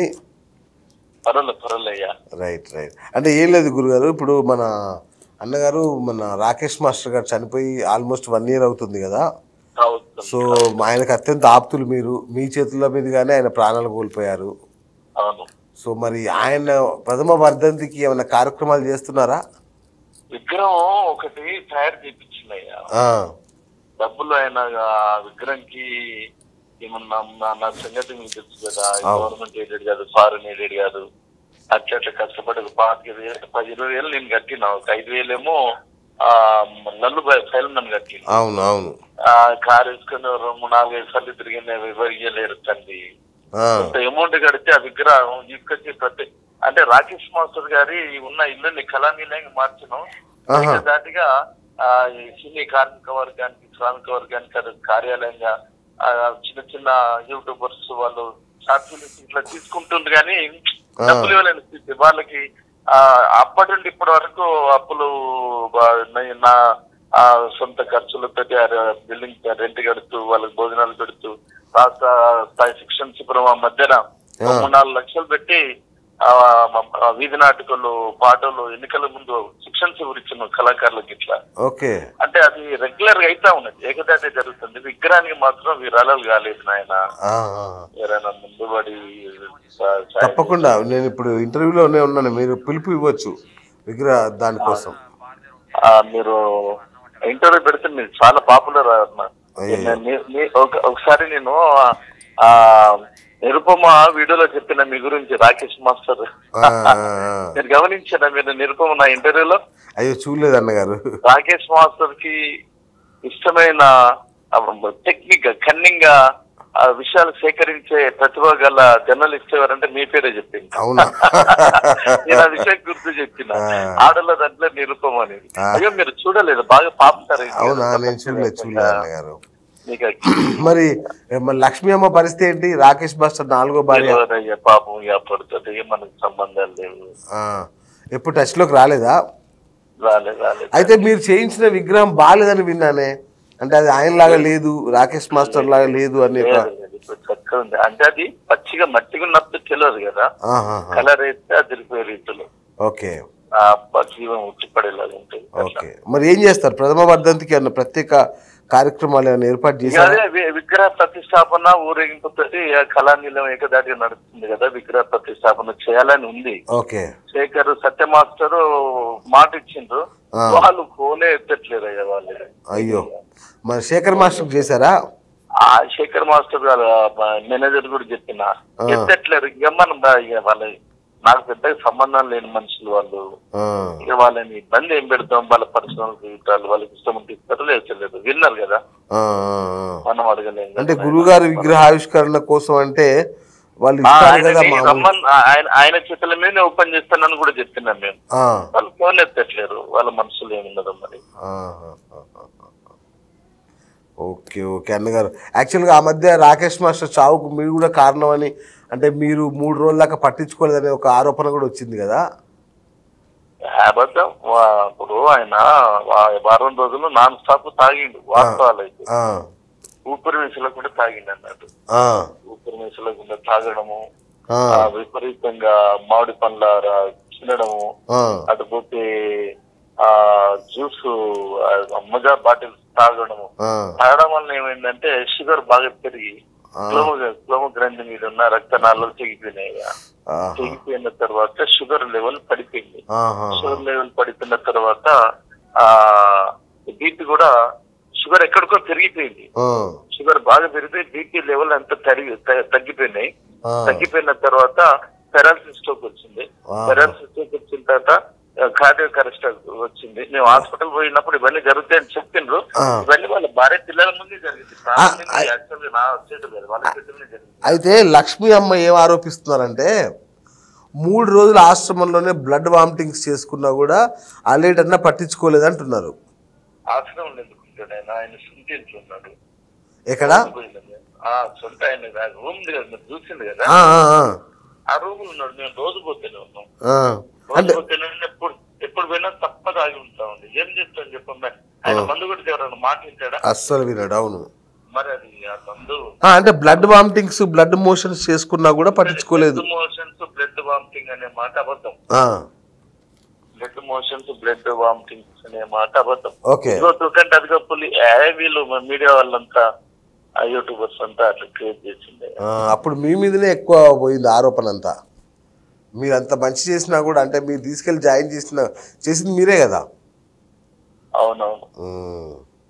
పర్వాలేదు పర్వాలేదు అయ్యా రైట్ రైట్ అంటే ఏం లేదు గురుగారు ఇప్పుడు మన అన్నగారు మన రాకేష్ మాస్టర్ గారు చనిపోయి ఆల్మోస్ట్ వన్ ఇయర్ అవుతుంది కదా కావచ్చు సో ఆయనకు అత్యంత ఆప్తులు మీరు మీ చేతుల మీదుగానే ఆయన ప్రాణాలు కోల్పోయారు అవును సో మరి ఆయన ప్రథమ వర్ధంతికి ఏమైనా కార్యక్రమాలు చేస్తున్నారా విగ్రహం ఒకటి తయారు చేయించిందయ్యా ఆ, డబ్బులు ఆయన ఆ విగ్రహంకి ఏమన్నా నా నా సంగతి మీకు తెలుసు కదా గవర్నమెంట్ ఎయిడెడ్ కాదు ఫారెన్ ఎయిడెడ్ కాదు అట్లా అట్లా కష్టపడి ఒక పాతిక వేలు పది ఇరవై వేలు నేను కట్టినా ఒక ఐదు వేలేమో ఆ నల్లు ఫైల్ నన్ను కట్టిన అవును అవును ఆ కారు వేసుకుని రెండు నాలుగైదు సార్లు తిరిగిన ఎవరు ఇయ్యలేరు తండ్రి ఆ, కొంత అమౌంట్ కడితే ఆ విగ్రహం తీసుకొచ్చి ప్రతి అంటే రాకేష్ మాస్టర్ గారి ఉన్న ఇల్లుని కళానీలంగా మార్చడం ఆహా. దాటిగా ఆ ఈ సినీ కార్మిక వర్గానికి శ్రామిక వర్గానికి అది కార్యాలయంగా ఆ చిన్న చిన్న యూట్యూబర్స్ వాళ్ళు షార్ట్ ఫిలిమ్స్ ఇట్లా తీసుకుంటుంది కానీ డబ్బులు ఇవ్వలేని స్థితి వాళ్ళకి ఆ అప్పటి నుండి ఇప్పటి వరకు అప్పులు బా- న- నా ఆ సొంత ఖర్చులతో బిల్డింగ్ రెంట్ కడుతూ వాళ్ళకి భోజనాలు పెడుతూ రాష్ట్ర స్థాయి శిక్షణ శిబిరం ఆ మధ్యన ఒక మూడు నాలుగు లక్షలు పెట్టి ఆ మ- ఆ వీధి నాటకాలు పాటలు ఎన్నికల ముందు శిక్షణ శిబిరం ఇచ్చిన కళాకారులకు ఇట్లా ఓకే అంటే అది రెగ్యులర్ గా అయితా ఉన్నది ఏకదాటే జరుగుతుంది విగ్రహానికి మాత్రం విరాళాలు కాలేదు నాయన ఆ, ఆ. ఎవరైనా ముందుబడి సా- సాయం తప్పకుండా నేను ఇప్పుడు ఇంటర్వ్యూలోనే ఉన్నాను మీరు పిలుపు ఇవ్వచ్చు విగ్రహ దానికోసం ఆ, మీరు ఇంటర్వ్యూ పెడితే మీరు చాలా పాపులర్ అన్న అయ్యయ్యో. నేను- నీ- నీ- ఒక- ఒకసారి నేను ఆ నిరుపమ వీడియోలో చెప్పిన మీ గురించి రాకేష్ మాస్టర్ ఆ, ఆ, ఆ. మీరు గమనించారా మీరు నిరుపమ నా ఇంటర్వ్యూలో అయ్యో చూడలేదు అన్నగారు రాకేష్ మాస్టర్ కి ఇష్టమైన టెక్నిక్ కన్నింగ్ గా ఆ విషయాలు సేకరించే ప్రతిభ గల జర్నలిస్ట్ ఎవరంటే మీ పేరే చెప్పింది అవునా నేను ఆ విషయం గుర్తు చెప్పిన ఆ. ఆడల దాంట్లో నిరుపమ అనేది ఆ. అయ్యో మీరు చూడలేదు బాగా పాపుతారు అవునా నేను చూడలేదు చూడలేదు అన్నగారు నీకు మరి ఏ, మరి లక్ష్మీ అమ్మ పరిస్థితి ఏంటి రాకేష్ మాస్టర్ నాలుగో భార్య ఎవరయ్యా పాపం ఇక పడుతుంది మనకు సంబంధాలు లేవు ఆ, ఎప్పుడు టచ్లోకి రాలేదా రాలేదు రాలేదు అయితే మీరు చేయించిన విగ్రహం బాగాలేదని విన్నానే అంటే అది ఆయనలాగా లేదు రాకేష్ మాస్టర్ లాగా లేదు అని ఒక లేదు, లేదు, ఇప్పుడు చక్కగా ఉంది అంటే అది పచ్చిగా మట్టిగా ఉన్నప్పుడు తెలియదు కదా ఆహాహా. కలర్ అయితే అదిరిపోయే రీతిలో ఓకే ఆ జీవం ఉట్టిపడేలాగా ఉంటుంది ఓకే మరి ఏం చేస్తారు ప్రథమ వర్ధంతికి ఏమన్నా ప్రత్యేక కార్యక్రమాలు ఏమైనా ఏర్పాటు ఇక చేశారా అదే వి- విగ్రహ ప్రతిష్టాపన ఊరేగింపుతోటి ఆ కళానీలం ఏకదాటిగా నడుస్తుంది కదా విగ్రహ ప్రతిష్టాపన చేయాలని ఉంది ఓకే శేఖర్ సత్య మాస్టర్ మాట ఇచ్చిండ్రు ఆ. వాళ్ళు ఫోనే ఎత్తట్లేరు అయ్యా వాళ్ళు అయ్యో మరి శేఖర్ మాస్టర్ చేశారా ఆ శేఖర్ మాస్టర్ గారు మేనేజర్ కూడా చెప్పిన ఆ. ఎత్తట్లేరు ఇక మనం బా- ఇక వాళ్ళ నాకు పెద్దగా సంబంధం లేని మనుషులు వాళ్ళు ఆ, ఇక వాళ్ళని ఇబ్బంది ఏం పెడతాం వాళ్ళ పర్సనల్ జీవితాలు వాళ్ళకి ఇష్టం ఉంటే ఇస్తారు లేదు విన్నారు కదా ఆ, ఆ, ఆ. మనం అడగలేం కదా. అంటే గురువుగారి విగ్రహావిష్కరణ కోసం అంటే వాళ్ళు ఆ, ఇస్తారు కదా ఆయనని మామూలు రమ్మన్- ఆ, ఆయన ఆయన చేతుల మీద ఓపెన్ చేస్తానని కూడా చెప్తున్నాం మేము ఆ, వాళ్ళు ఫోన్ ఎత్తట్లేరు వాళ్ళ మనసులో ఏమున్నదో మరి ఆహా, ఆహా, ఆహా. ఓకే ఓకే అన్నగారు యాక్చువల్గా ఆ మధ్య రాకేష్ మాస్టర్ చావుకు మీరు కూడా కారణం అని అంటే మీరు మూడు రోజుల దాకా పట్టించుకోలేదనే ఒక ఆరోపణ కూడా వచ్చింది కదా అబద్ధం వా- ఇప్పుడు ఆయన వా- వారం రోజులు నాన్ స్టాప్ తాగిండు వాస్తవాలు అయితే ఆ, ఊపిరి వేసలేకుండా తాగిండు అన్నట్టు ఆ, ఊపిరి వేసలేకుండా తాగడము ఆ, ఆ, విపరీతంగా మామిడి పండ్ల రా- తినడము ఆ, అటుపోతే ఆ జ్యూస్ అమ్మగా బాటిల్స్ తాగడము ఆ, తాగడం వల్ల ఏమైందంటే షుగర్ బాగా పెరిగి ఆ. క్లోమ క్లోమ గ్రంథి మీద ఉన్న రక్తనాళాలు తెగిపోయినాయి ఆహా, తెగిపోయిన తర్వాత షుగర్ లెవెల్ పడిపోయింది ఆహా, షుగర్ లెవెల్ పడిపోయిన తర్వాత ఆ బీపీ కూడా షుగర్ ఎక్కడికో పెరిగిపోయింది ఆ, షుగర్ బాగా పెరిగిపోయి బీపీ లెవెల్ అంతా తరిగి త- తగ్గిపోయినాయి ఆ, తగ్గిపోయిన తర్వాత పెరాలసిస్ స్ట్రోక్ వచ్చింది ఆ. పెరాలసిస్ స్ట్రోక్ వచ్చిన తర్వాత కార్డియక్ అరెస్ట్ వచ్చింది మేము హాస్పిటల్ పోయినప్పుడు ఇవన్నీ జరుగుతాయని చెప్పిండ్రు ఆ. ఇవన్నీ వాళ్ళ భార్య పిల్లల ముందే జరిగింది ఆ. యాక్చువల్లీ నా వచ్చేది లేదు వాళ్ళ చేతుల్లోనే జరిగింది అయితే లక్ష్మీ అమ్మ ఏం ఆరోపిస్తున్నారంటే మూడు రోజులు ఆశ్రమంలోనే బ్లడ్ వామిటింగ్స్ చేసుకున్నా కూడా అలేటన్నా పట్టించుకోలేదు అంటున్నారు ఆశ్రమం ఎందుకుంటాడు ఆయన ఆయన సొంత ఇంట్లో ఉన్నాడు ఎక్కడ ఆ సొంత ఆయన రూమ్ ఉంది కదా మీరు చూసింది కదా ఆ, ఆ, ఆ, ఆ రూమ్ లో ఉన్నాడు మేము రోజు పోతేనే ఉన్నాం ఆ. రోజు అంటే పోతేనే ఉన్నాం. ఎప్పుడు ఎప్పుడు పోయినా తప్పదు ఆగి ఉంటామండి ఏం చేస్తాను చెప్పండి ఆయన మందు కూడా ఎవరైనా మాట వింటాడా అస్సలు వినడు అవును మరి అది ఆ మందు ఆ, అంటే బ్లడ్ వామిటింగ్స్ బ్లడ్ మోషన్స్ చేసుకున్నా కూడా పట్టించుకోలేదు బ్లడ్ మోషన్స్ బ్లడ్ వామిటింగ్ అనే మాట అబద్ధం ఆ, బ్లడ్ మోషన్స్ బ్లడ్ వామిటింగ్స్ అనే మాట అబద్ధం ఓకే ఇదిగో తూకంటే అదిగో పులి ఏ వీళ్ళు మీడియా వాళ్ళంతా ఆ యూట్యూబర్స్ అంతా అట్లా క్రియేట్ చేసిండే ఆ, అప్పుడు మీ మీదనే ఎక్కువ పోయింది ఆరోపణ అంతా మీరు అంత మంచి చేసినా కూడా అంటే మీరు తీసుకెళ్ళి జాయిన్ చేసిన చేసింది మీరే కదా అవునవును ఉమ్.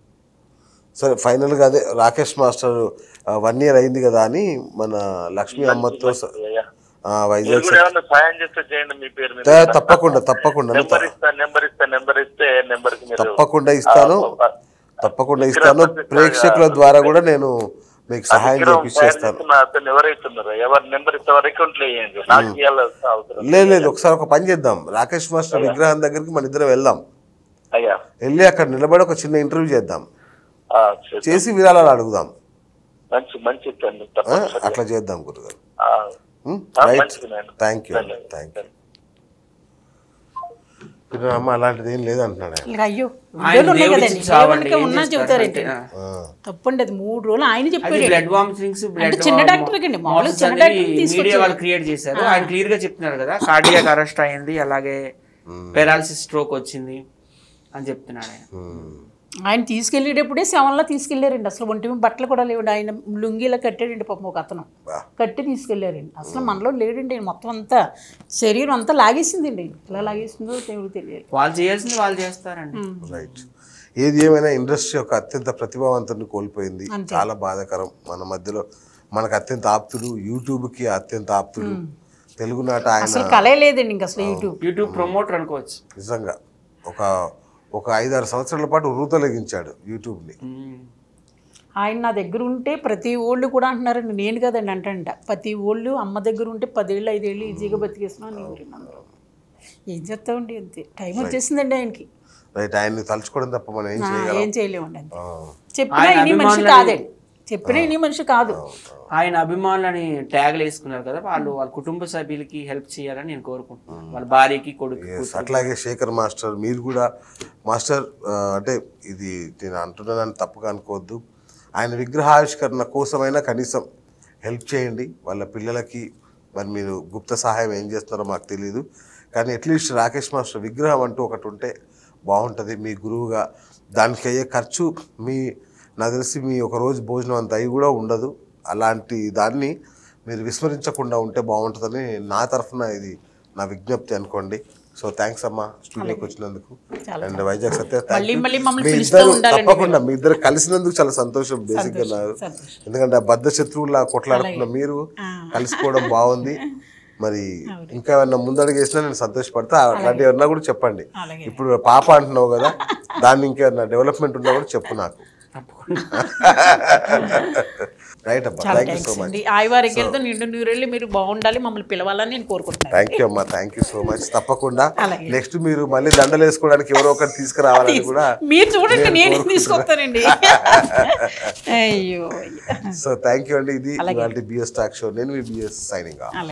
సరే ఫైనల్గా అదే రాకేష్ మాస్టర్ వన్ ఇయర్ అయింది కదా అని మన లక్ష్మీ అమ్మతో స- అయ్యా. ఆ, మీరు వైజాగ్ కూడా ఏమన్నా సాయం చేస్తే చేయండి మీ పేరు మీద త- తప్పకుండా తప్పకుండా నెంబర్ ఇస్తా నెంబర్ ఇస్తా నెంబర్ ఇస్తే నెంబర్ కి మీరు తప్పకుండా ఇస్తాను ఆ, తప్పకుండా ఇస్తాను ప్రేక్షకుల ద్వారా కూడా నేను మీకు సహాయం విగ్రహం తయారు చేపిచ్చేస్తాను చేస్తున్న అతను ఎవరైతున్నారో ఎవరి నెంబర్ ఇస్తే వారి అకౌంట్ లో వేయండి నాకు ఇవ్వాల్సిన అవసరం లేదు లేదు ఒకసారి ఒక పని చేద్దాం రాకేష్ మాస్టర్ విగ్రహం దగ్గరికి మన ఇద్దరం వెళ్దాం అయ్యా వెళ్ళి అక్కడ నిలబడి ఒక చిన్న ఇంటర్వ్యూ చేద్దాం ఆ, సరే. చేసి విరాళాలు అడుగుదాం మంచి మంచి తండ్రి ఆ? తప్పకుండా అట్లా చేద్దాం గురుగారు ఆ, ఆ, రైట్ మంచిది నాయన. థ్యాంక్ యూ ధన్యవాదాలు. థ్యాంక్ యూ అమ్మ అలాంటిది ఏం లేదు అంటున్నాడు ఆయన. ఇక అయ్యో ఆయన వీడియోలు ఉన్నాయి దేవుడి కదండి ఇచ్చిన చావండి, దేవునికి ఏం ఉన్నా చేస్తారు చెబుతారేంటి అంటే, ఆ. తప్పండి అది మూడు రోజులు ఆయన అది చెప్పాడు బ్లడ్ వామిటింగ్స్ అంటే చిన్న డాక్టర్ కండి మామూలుగా చిన్న డాక్టర్ మీడియా తీసుకొచ్చారు వాళ్ళు క్రియేట్ చేశారు ఆయన క్లియర్ గా చెప్తున్నారు కదా కార్డియాక్ అరెస్ట్ అయింది అలాగే పెరాలసిస్ స్ట్రోక్ వచ్చింది అని చెప్తున్నాడు ఆయన ఉమ్. ఆయన తీసుకెళ్ళేటప్పుడే శవంలో తీసుకెళ్లారండి అసలు ఒంటి మీద బట్టలు కూడా లేవండి ఆయన లుంగిలా కట్టాడండి పాపం ఒక అతను బా. కట్టి తీసుకెళ్లారండి అసలు మనలో లేడండి ఆయన మొత్తం అంతా శరీరం అంతా లాగేసిందండి ఎలా లాగేసిందో దేవుడికి తెలియాలి వాళ్ళు చేయాల్సింది వాళ్ళు చేస్తారండి రైట్ ఏది ఏమైనా ఇండస్ట్రీ ఒక అత్యంత ప్రతిభావంతుని కోల్పోయింది చాలా బాధాకరం మన మధ్యలో మనకు అత్యంత ఆప్తుడు యూట్యూబ్కి అత్యంత ఆప్తుడు తెలుగునాట ఆయన అసలు కలే లేదండి ఇంక అసలు యూట్యూబ్ యూట్యూబ్ ప్రమోటర్ అనుకోవచ్చు నిజంగా ఒక ఒక ఐదారు సంవత్సరాల పాటు రూతొలగించాడు యూట్యూబ్ని ఉమ్. ఆయన నా దగ్గర ఉంటే ప్రతి ఓళ్ళు కూడా అంటున్నారండి నేను కదండి అంటంట ప్రతి ఓళ్ళు అమ్మ దగ్గర ఉంటే పదేళ్ళు ఐదేళ్ళు ఈజీగా బతికేస్తున్నాను నేను అందరూ ఏం చేస్తామండి అంతే టైం వచ్చేసిందండి ఆయనకి రైట్ ఆయన్ని తలుచుకోవడం తప్ప మనం ఏం ఆ, చేయగలం ఏం చేయలేమండి అంతే ఆ, చెప్పినా ఆయన ఇన్ని మనిషి అభిమానులని- కాదండి చెప్పినా ఇన్ని మనిషి కాదు ఆయన అభిమానులని ట్యాగ్లు వేసుకున్నారు కదా వాళ్ళు వాళ్ళ కుటుంబ సభ్యులకి హెల్ప్ చేయాలని నేను కోరుకుంటున్నాను వాళ్ళ భార్యకి కొడుకు Yes, అట్లాగే శేఖర్ మాస్టర్ మీరు కూడా మాస్టర్ ఆ, అంటే ఇది నేను అంటున్నానని తప్పుగా అనుకోవద్దు ఆయన విగ్రహావిష్కరణ కోసమైనా కనీసం హెల్ప్ చేయండి వాళ్ళ పిల్లలకి మరి మీరు గుప్త సహాయం ఏం చేస్తున్నారో మాకు తెలియదు కానీ అట్లీస్ట్ రాకేష్ మాస్టర్ విగ్రహం అంటూ ఒకటి ఉంటే బాగుంటుంది మీ గురువుగా దానికి అయ్యే ఖర్చు మీ నాకు తెలిసి మీ ఒక రోజు భోజనం అంత అయి కూడా ఉండదు అలాంటి దాన్ని మీరు విస్మరించకుండా ఉంటే బాగుంటుందని నా తరఫున ఇది నా విజ్ఞప్తి అనుకోండి సో థ్యాంక్స్ అమ్మా స్టూడియోకి వచ్చినందుకు చాలా అండ్ వైజాగ్ సత్య thank మళ్ళీ you. మళ్ళీ మమ్మల్ని మీ పిలుస్తూ ఇద్దరు ఉండాలండి తప్పకుండా మీ ఇద్దరు కలిసినందుకు చాలా సంతోషం బేసిక్ గా నాకు సంతోషం. ఎందుకంటే ఆ బద్ద శత్రువులా కొట్లాడుతున్న మీరు కలిసిపోవడం బాగుంది మరి ఇంకా ఏమన్నా ముందడుగు వేసినా నేను సంతోషపడతా అట్లాంటివి ఏమన్నా కూడా చెప్పండి అలాగే. ఇప్పుడు పాప అంటున్నావు కదా దాన్ని ఇంకేమన్నా డెవలప్మెంట్ ఉన్నా కూడా చెప్పు నాకు తప్పకుండా రైట్ అబ్బా చాలా thank you so thanks much అండి ఆయువారికలతో నిండు నూరేళ్ళు మీరు బాగుండాలి మమ్మల్ని పిలవాలని నేను కోరుకుంటున్నాను థ్యాంక్ యూ అమ్మా థ్యాంక్ యూ సో మచ్ తప్పకుండా అలాగే. నెక్స్ట్ మీరు మళ్ళీ దండలు వేసుకోవడానికి ఎవరో ఒకరు తీసుకురావాలని కూడా మీరు చూడండి నేను తీసుకొస్తానండి అయ్యో సో థ్యాంక్ యూ అండి ఇది ఇవాళ బిఎస్ టాక్ షో నేను మీ బిఎస్ సైనింగ్ ఆఫ్